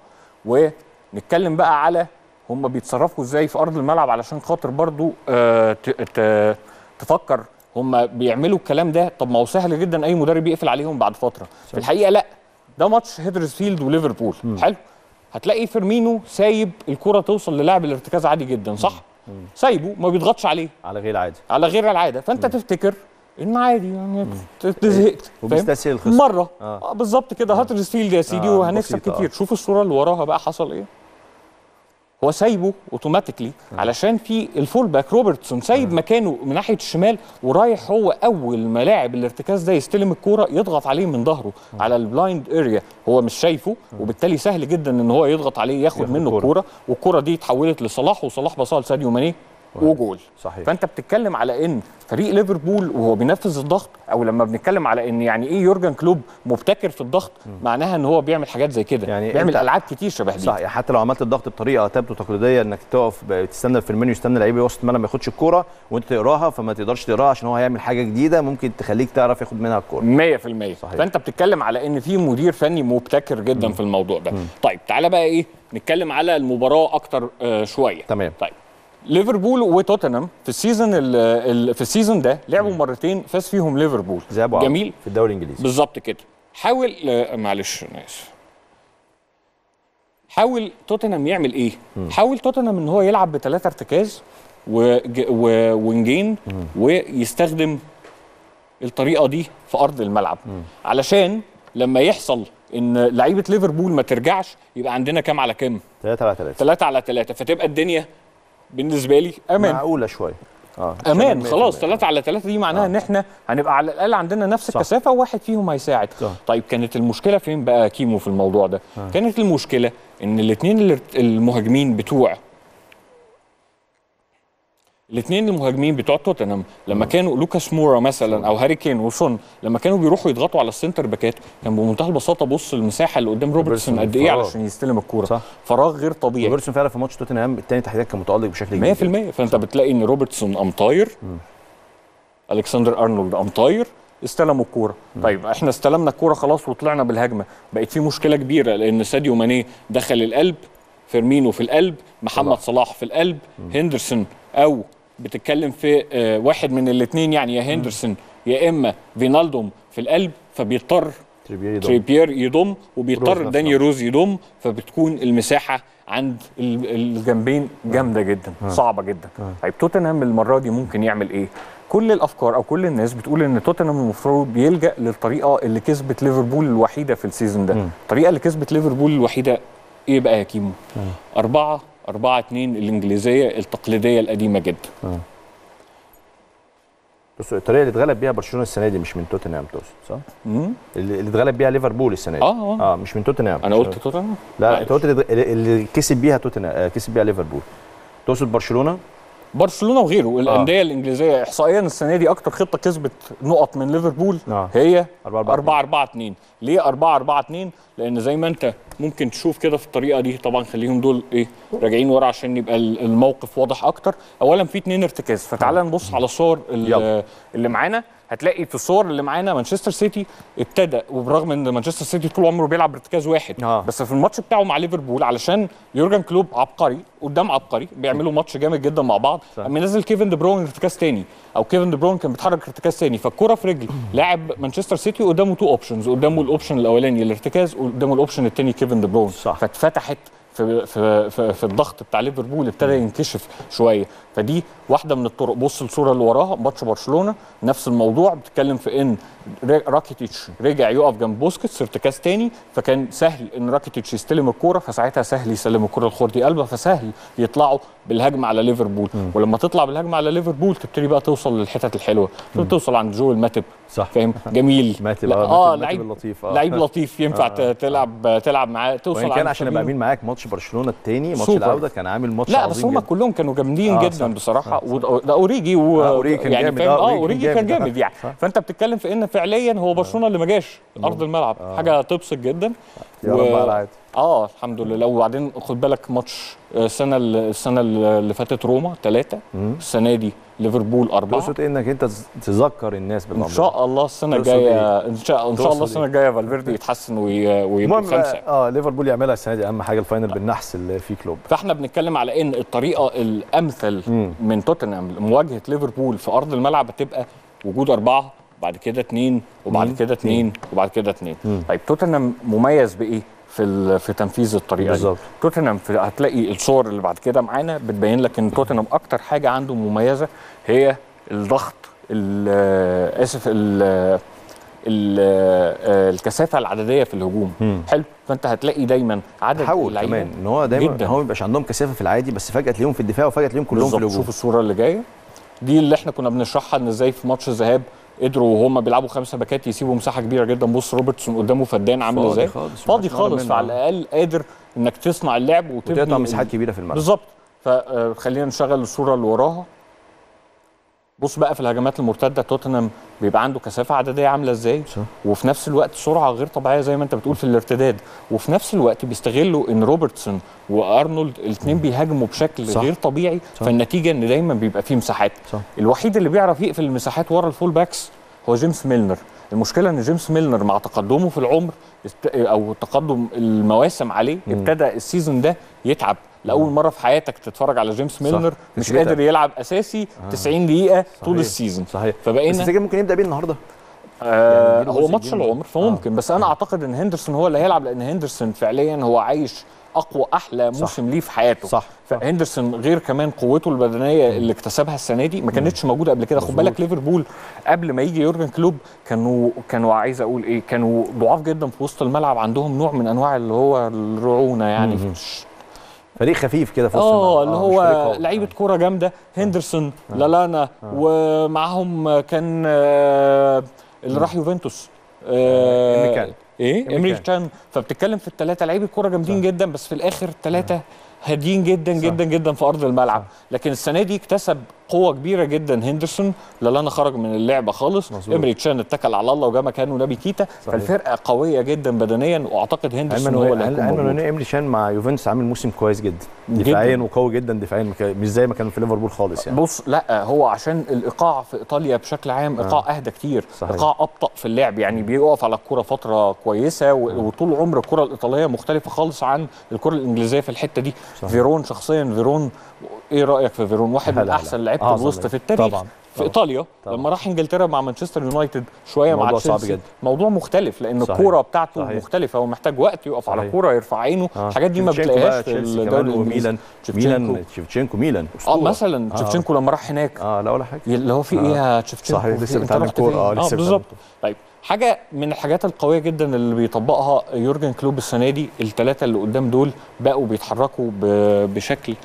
ونتكلم بقى على هم بيتصرفوا ازاي في ارض الملعب علشان خاطر برضو آه ت- ت- تفكر هم بيعملوا الكلام ده طب ما هو سهل جدا اي مدرب يقفل عليهم بعد فتره في الحقيقه لا ده ماتش هيدرسفيلد وليفربول حلو هتلاقي فيرمينو سايب الكره توصل للاعب الارتكاز عادي جدا صح سايبه ما بيضغطش عليه على غير العادي على غير العاده فانت تفتكر ان عادي يعني ت- ت- زهقت فاهم؟ وبيستسهل الخصم. مره آه. آه. بالظبط كده هاترسفيلد يا سيدي آه، وهنكسب بسيطة، كتير آه. شوف الصوره اللي وراها بقى حصل ايه هو سايبه اوتوماتيكلي علشان في الفول باك روبرتسون سايب مكانه من ناحيه الشمال ورايح هو اول ما لاعب الارتكاز ده يستلم الكوره يضغط عليه من ظهره على البلايند اريا هو مش شايفه وبالتالي سهل جدا ان هو يضغط عليه ياخد, ياخد منه الكرة. الكوره والكوره دي اتحولت لصلاح وصلاح بصها لساديو ماني وجول صحيح فانت بتتكلم على ان فريق ليفربول وهو بينفذ الضغط او لما بنتكلم على ان يعني ايه يورجن كلوب مبتكر في الضغط معناها ان هو بيعمل حاجات زي كده يعني بيعمل أنت- العاب كتير شبه دي صح يعني حتى لو عملت الضغط بطريقه تبدو تقليديه انك تقف ب- تستنى الفيرمينيو يستنى لعيب وسط الملعب ما ياخدش الكوره وانت تقراها فما تقدرش تقراها عشان هو هيعمل حاجه جديده ممكن تخليك تعرف ياخد منها الكوره 100% صحيح. فانت بتتكلم على ان في مدير فني مبتكر جدا في الموضوع ده طيب تعالى بقى ايه نتكلم على المباراه اكتر آه شويه تمام طيب ليفربول وتوتنهام في السيزون ال- ال- في السيزون ده لعبوا مرتين فاز فيهم ليفربول ذهاب وعودة جميل في الدوري الانجليزي بالظبط كده حاول آه، معلش انا اسف حاول توتنهام يعمل ايه؟ حاول توتنهام ان هو يلعب بثلاثه ارتكاز وج- ووينجين ويستخدم الطريقه دي في ارض الملعب علشان لما يحصل ان لعيبه ليفربول ما ترجعش يبقى عندنا كام على كام؟ 3 على 3 3 على 3 فتبقى الدنيا بالنسبه لي امان معقوله شويه اه امان شباب خلاص 100%. 3 على 3 دي معناها ان احنا هنبقى على الاقل عندنا نفس صح. الكثافه وواحد فيهم هيساعد صح. طيب كانت المشكله فين بقى كيمو في الموضوع ده آه. كانت المشكله ان الاثنين المهاجمين بتوع الاثنين المهاجمين بتوع توتنهام لما كانوا لوكاس مورا مثلا او هاري كين وسون لما كانوا بيروحوا يضغطوا على السنتر باكات كان بمنتهى البساطه بص المساحه اللي قدام روبرتسون قد ايه فراغ. علشان يستلم الكوره صح. فراغ غير طبيعي روبرتسون فعلا في ماتش توتنهام الثاني تحديدا كان متالق بشكل كبير 100% فانت بتلاقي ان روبرتسون قام طاير الكسندر ارنولد قام طاير استلموا الكوره طيب احنا استلمنا الكوره خلاص وطلعنا بالهجمه بقت في مشكله كبيره لان ساديو ماني دخل القلب فيرمينو في القلب محمد صلاح في القلب هندرسون او بتتكلم في آه، واحد من الاثنين يعني يا هندرسون يا اما فينالدوم في القلب فبيضطر تريبير يضم. تريبير يضم روز وبيضطر نفس داني روز يضم فبتكون المساحه عند ال- الجنبين جامده جدا آه. صعبه جدا آه. طيب توتنهام المره دي ممكن يعمل ايه كل الافكار او كل الناس بتقول ان توتنهام المفروض بيلجا للطريقه اللي كسبت ليفربول الوحيده في السيزون ده الطريقه اللي كسبت ليفربول الوحيده ايه بقى يا كيمو أربعة أربعة اتنين الإنجليزية التقليدية القديمة جدا بص الطريقه اللي اتغلب بيها برشلونه السنه دي مش من توتنهام تقصد صح؟ مم. اللي اللي اتغلب بيها ليفربول السنه دي آه، اه مش من توتنهام أنا مش- قلت توتنهام لا انت قلت اللي- اللي كسب بيها توتنهام آه، كسب بيها ليفربول تقصد برشلونه؟ برشلونه وغيره الانديه الانجليزيه احصائيا السنه دي اكتر خطه كسبت نقط من ليفربول آه. هي 4 4 4 2 ليه 4 4 2 لان زي ما انت ممكن تشوف كده في الطريقه دي طبعا خليهم دول ايه راجعين ورا عشان يبقى ال- الموقف واضح اكتر اولا في اتنين ارتكاز فتعال نبص على الصور ال- اللي معانا هتلاقي في الصور اللي معانا مانشستر سيتي ابتدى وبرغم ان مانشستر سيتي طول عمره بيلعب بارتكاز واحد آه. بس في الماتش بتاعه مع ليفربول علشان يورجن كلوب عبقري قدام عبقري بيعملوا ماتش جامد جدا مع بعض قام منزل كيفن دي بروين ارتكاز تاني او كيفن دي بروين كان بيتحرك ارتكاز تاني فالكره في رجل لاعب مانشستر سيتي قدامه تو اوبشنز قدامه الاوبشن الاولاني الارتكاز وقدامه الاوبشن الثاني كيفن دي بروين صح. فاتفتحت في في في, في الضغط بتاع ليفربول ابتدى ينكشف شويه فدي واحده من الطرق بص الصوره اللي وراها ماتش برشلونه نفس الموضوع بتتكلم في ان را- راكيتيتش رجع يقف جنب بوسكيتس ارتكاز تاني فكان سهل ان راكيتيتش يستلم الكوره فساعتها سهل يسلم الكوره لخوردي قلبه فسهل يطلعوا بالهجمه على ليفربول ولما تطلع بالهجمه على ليفربول تبتدي بقى توصل للحتت الحلوه تبتدي توصل عند جوel ماتب صح فاهم جميل ماتب لا، آه، اه ماتب- لعيب ماتب اللطيف، آه. لعيب لطيف ينفع آه، آه. ت- تلعب تلعب معاه توصل وان كان عند عشان ابقى فابينو. امين معاك ماتش برشلونه الثاني ماتش سوبر. العوده كان عامل ماتش لا عظيم بس هم جدا. كلهم كانوا جامدين آه، جدا صح، بصراحه وده ده اوريجي و آه، أوريجي كان يعني جامد، فاهم آه، اه أوريجي اوريجي كان كان جامد. جامد يعني فانت بتتكلم في ان فعليا هو برشلونه اللي ما جاش ارض الملعب حاجه تبسط جدا يا رب على العادي. اه الحمد لله وبعدين خد بالك ماتش آه، السنه السنه اللي فاتت روما ثلاثه السنه دي ليفربول اربعه تقصد انك انت تذكر الناس ان بالموضوع شاء الله السنه تقصد الجايه إيه؟ ان شاء ان شاء تقصد الله السنه إيه؟ الجايه فالفيردي يتحسن وي- ويبقوا المهم خمسه بقى، اه ليفربول يعملها السنه دي اهم حاجه الفاينل بالنحس اللي فيه كلوب فاحنا بنتكلم على ان الطريقه الامثل من توتنهام لمواجهه ليفربول في ارض الملعب هتبقى وجود اربعه بعد كده اثنين وبعد مم. كده اثنين وبعد كده اثنين طيب توتنهام مميز بايه في ال- في تنفيذ الطريقه بالظبط. دي توتنهام في هتلاقي الصور اللي بعد كده معانا بتبين لك ان توتنهام اكتر حاجه عنده مميزه هي الضغط ال- اسف ال- ال- آه، الكثافه العدديه في الهجوم حلو فانت هتلاقي دايما عدد تحول اللعيبة كمان ان هو دايما جداً. هو ما بيبقاش عندهم كثافه في العادي بس فجاه تلاقيهم في الدفاع وفجاه تلاقيهم كلهم في بالظبط. الهجوم شوف الصوره اللي جايه دي اللي احنا كنا بنشرحها ان ازاي في ماتش الذهاب قدروا وهم بيلعبوا خمسه باكات يسيبوا مساحه كبيره جدا بص روبرتسون قدامه فدان عامل فاضي ازاي خالص، فاضي محدش ورا خالص منه. فعلى الاقل قادر انك تصنع اللعب وتبني وتقطع ال- مساحات كبيره في الملعب بالظبط فخلينا نشغل الصوره اللي وراها بص بقى في الهجمات المرتده توتنهام بيبقى عنده كثافه عدديه عامله ازاي صح. وفي نفس الوقت سرعه غير طبيعيه زي ما انت بتقول في الارتداد وفي نفس الوقت بيستغلوا ان روبرتسون وارنولد الاثنين بيهاجموا بشكل صح. غير طبيعي صح. فالنتيجه ان دايما بيبقى فيه مساحات صح. الوحيد اللي بيعرف يقفل المساحات ورا الفول باكس هو جيمس ميلنر المشكله ان جيمس ميلنر مع تقدمه في العمر است- او تقدم المواسم عليه ابتدى السيزون ده يتعب لاول مره في حياتك تتفرج على جيمس ميلنر مش تثبيتها. قادر يلعب اساسي 90 دقيقه طول صحيح. السيزون صحيح فبقينا بس تفتكر ممكن يبدا بيه النهارده آه يعني هو جزء ماتش كبير من- العمر فممكن بس انا اعتقد ان هندرسون هو اللي هيلعب لان هندرسون فعليا هو عايش اقوى احلى موسم ليه في حياته صح فهندرسون غير كمان قوته البدنيه اللي اكتسبها السنه دي ما كانتش موجوده قبل كده خد بالك ليفربول قبل ما يجي يورجن كلوب كانوا كانوا عايز اقول ايه كانوا ضعاف جدا في وسط الملعب عندهم نوع من انواع اللي هو الرعونه يعني مم. مش فريق خفيف كده في وسط اه الملعب. اللي مش فريق هو قوي. لعيبه كوره جامده هندرسون لالانا ومعاهم كان آه، اللي راح يوفنتوس آه، إمري كان. ايه إمري امري كان. كان فبتتكلم في الثلاثه لعيبه كوره جامدين جدا بس في الاخر الثلاثه هاديين جدا جدا جدا في ارض الملعب لكن السنه دي اكتسب قوه كبيره جدا هندرسون لالانا خرج من اللعبه خالص مظبوط. امري تشان اتكل على الله وجا مكانه نبي كيتا فالفرقه قويه جدا بدنيا واعتقد هندرسون هو اللي هيكون ايمن موجود. وني امري شان مع يوفنتوس عامل موسم كويس جدا جداً. دفاعيا وقوي جدا دفاعيا مك- مش زي ما كان في ليفربول خالص يعني بص لا هو عشان الايقاع في ايطاليا بشكل عام ايقاع اهدى كتير صحيح. ايقاع ابطا في اللعب يعني بيقف على الكره فتره كويسه و- وطول عمر الكره الايطاليه مختلفه خالص عن الكره الانجليزيه في الحته دي صحيح. فيرون شخصيا فيرون ايه رايك في فيرون واحد لا، من لا، لا. احسن لعيبه أعظم الوسط لعيبة. في التاريخ طبعاً، في طبعاً. ايطاليا طبعاً. لما راح انجلترا مع مانشستر يونايتد شويه مع موضوع صعب تشيلسي جدا. موضوع مختلف لان صحيح. الكوره بتاعته صحيح. مختلفه هو محتاج وقت يقف على صحيح. الكوره يرفع عينه آه. الحاجات دي ما شيفتشينكو بتلاقيهاش بقى، في تشيلسي الدوري كمان الانجليزي وميلان شيفتشينكو. ميلان تشيفتشينكو ميلان اه أسطورة. مثلا آه. تشيفتشينكو لما راح هناك اه لا ولا حاجه اللي هو في ايه يا تشيفتشينكو صحيح لسه أنت بيتعلم رحت كورة، فين؟ آه، لسه اه بيتعلم بالظبط طيب حاجه من الحاجات القويه جدا اللي بيطبقها يورجن كلوب السنه دي الثلاثه اللي قدام دول بقوا بيتحركوا ب- بشكل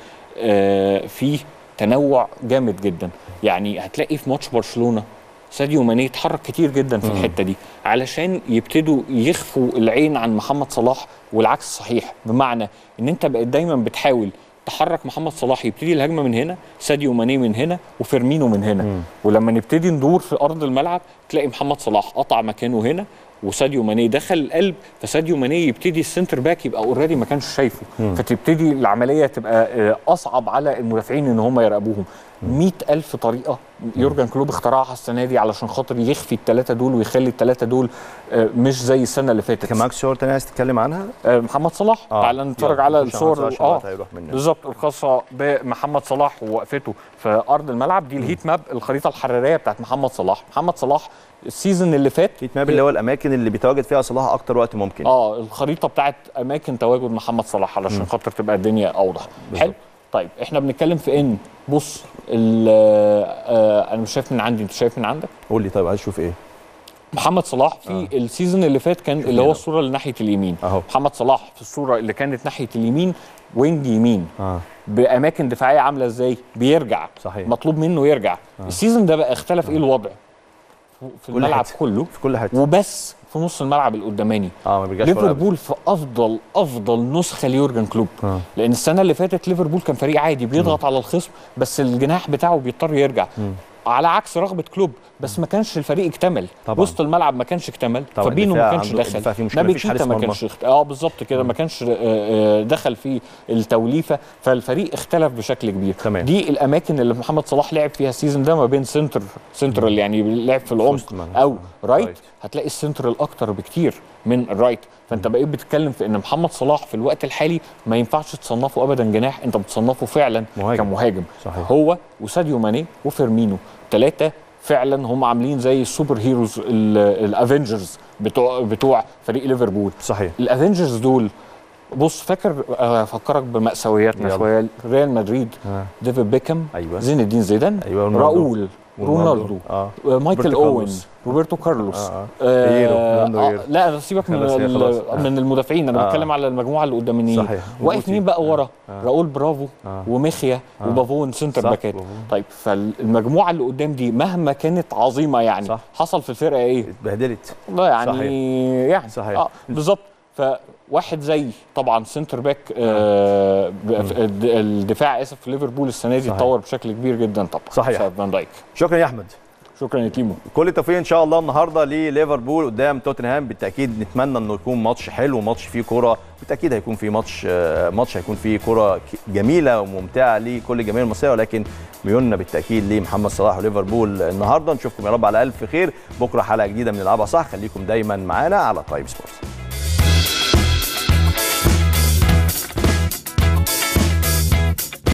آه، فيه تنوع جامد جدا يعني هتلاقي في ماتش برشلونه ساديو ماني اتحرك كتير جدا في مم. الحته دي علشان يبتدوا يخفوا العين عن محمد صلاح والعكس صحيح بمعنى ان انت بقيت دايما بتحاول تحرك محمد صلاح يبتدي الهجمه من هنا ساديو ماني من هنا وفيرمينو من هنا مم. ولما نبتدي ندور في ارض الملعب تلاقي محمد صلاح قطع مكانه هنا وساديو ماني دخل القلب فساديو ماني يبتدي السنتر باك يبقى اوريدي ما كانش شايفه مم. فتبتدي العمليه تبقى آه، اصعب على المدافعين ان هم يراقبوهم مئة ألف طريقة يورجن كلوب اخترعها السنة دي علشان خاطر يخفي الثلاثة دول ويخلي الثلاثة دول آه، مش زي السنة اللي فاتت كان معاك صور تانية عايز تتكلم عنها؟ آه، محمد صلاح آه، تعال نتفرج يلا، على نخش على الصور محمد صلاح عشان الوقت هيروح مننا. بالظبط الخاصه بمحمد صلاح ووقفته في ارض الملعب دي الهيت ماب الخريطه الحراريه بتاعت محمد صلاح محمد صلاح السيزون اللي فات هيت ماب اللي هو الاماكن اللي بيتواجد فيها صلاح اكتر وقت ممكن اه الخريطه بتاعت اماكن تواجد محمد صلاح علشان مم. خاطر تبقى الدنيا اوضح بالظبط. حلو طيب احنا بنتكلم في ان بص ال- آه انا مش شايف من عندي انت شايف من عندك قول لي طيب عايز اشوف ايه محمد صلاح في آه. السيزون اللي فات كان اللي هو الصوره اللي ناحيه اليمين أهو. محمد صلاح في الصوره اللي كانت ناحيه اليمين وينج يمين اه باماكن دفاعيه عامله ازاي بيرجع صحيح. مطلوب منه يرجع آه. السيزون ده بقى اختلف ايه الوضع في كل الملعب حتة. كله في كل حته وبس في نص الملعب القداماني اه ما بيرجعش ورا ليفربول في افضل افضل نسخه ليورجن كلوب آه. لان السنه اللي فاتت ليفربول كان فريق عادي بيضغط على الخصم بس الجناح بتاعه بيضطر يرجع مم. على عكس رغبه كلوب بس ما كانش الفريق اكتمل طبعاً. وسط الملعب ما كانش اكتمل طبعاً. فابينو ما الدفاع كانش عنده- دخل الدفاع فيه مشكلة، نبي مفيش حارس كيتا ما مرمى. كانش اخت- اه بالظبط كده ما كانش آه، آه، دخل في التوليفه فالفريق اختلف بشكل كبير تمام. دي الاماكن اللي محمد صلاح لعب فيها السيزون ده ما بين سنتر سنترال يعني لعب في العمق الملعب. او رايت رايت. هتلاقي السنترال اكتر بكتير من الرايت فانت بقيت بتتكلم في ان محمد صلاح في الوقت الحالي ما ينفعش تصنفه ابدا جناح انت بتصنفه فعلا مهاجم. كمهاجم صحيح. هو وساديو ماني وفيرمينو ثلاثه فعلا هم عاملين زي السوبر هيروز ال- الافنجرز بتوع بتوع فريق ليفربول صحيح الافنجرز دول بص فاكر آه، افكرك بمأساوياتنا يلا. شويه ريال مدريد آه. ديفيد بيكهام ايوه زين الدين زيدان ايوه رونالدو. راؤول رونالدو اه آه، مايكل روبرتو اوين كارلوس. روبرتو كارلوس آه، آه. هيرو، رونالدو آه هيرو. لا سيبك من خلاص، هي ال- خلاص. آه. من المدافعين انا آه. بتكلم على المجموعه اللي قدامانيين صحيح. واقف بوتي. مين بقى ورا آه. راؤول برافو آه. وميخيا آه. وبافون سنتر صح، باكات بافون. طيب فالمجموعه اللي قدام دي مهما كانت عظيمه يعني صح. حصل في الفرقه ايه اتبهدلت لا يعني صحيح. يعني صحيح. اه بالظبط فواحد زي طبعا سنتر باك آه ب- الد- الدفاع اسف في ليفربول السنه دي صحيح. اتطور بشكل كبير جدا طبعا صحيح. بسبب فان دايك شكرا يا احمد شكرا يا كيمو كل التوفيق ان شاء الله النهارده لليفربول قدام توتنهام بالتاكيد نتمنى انه يكون ماتش حلو ماتش فيه كوره بالتاكيد هيكون فيه ماتش آه، ماتش هيكون فيه كوره ك- جميله وممتعه لكل الجماهير المصريه ولكن ميولنا بالتاكيد لمحمد صلاح وليفربول النهارده نشوفكم يا رب على الف خير بكره حلقه جديده من العبها صح خليكم دايما معانا على تايم سبورتس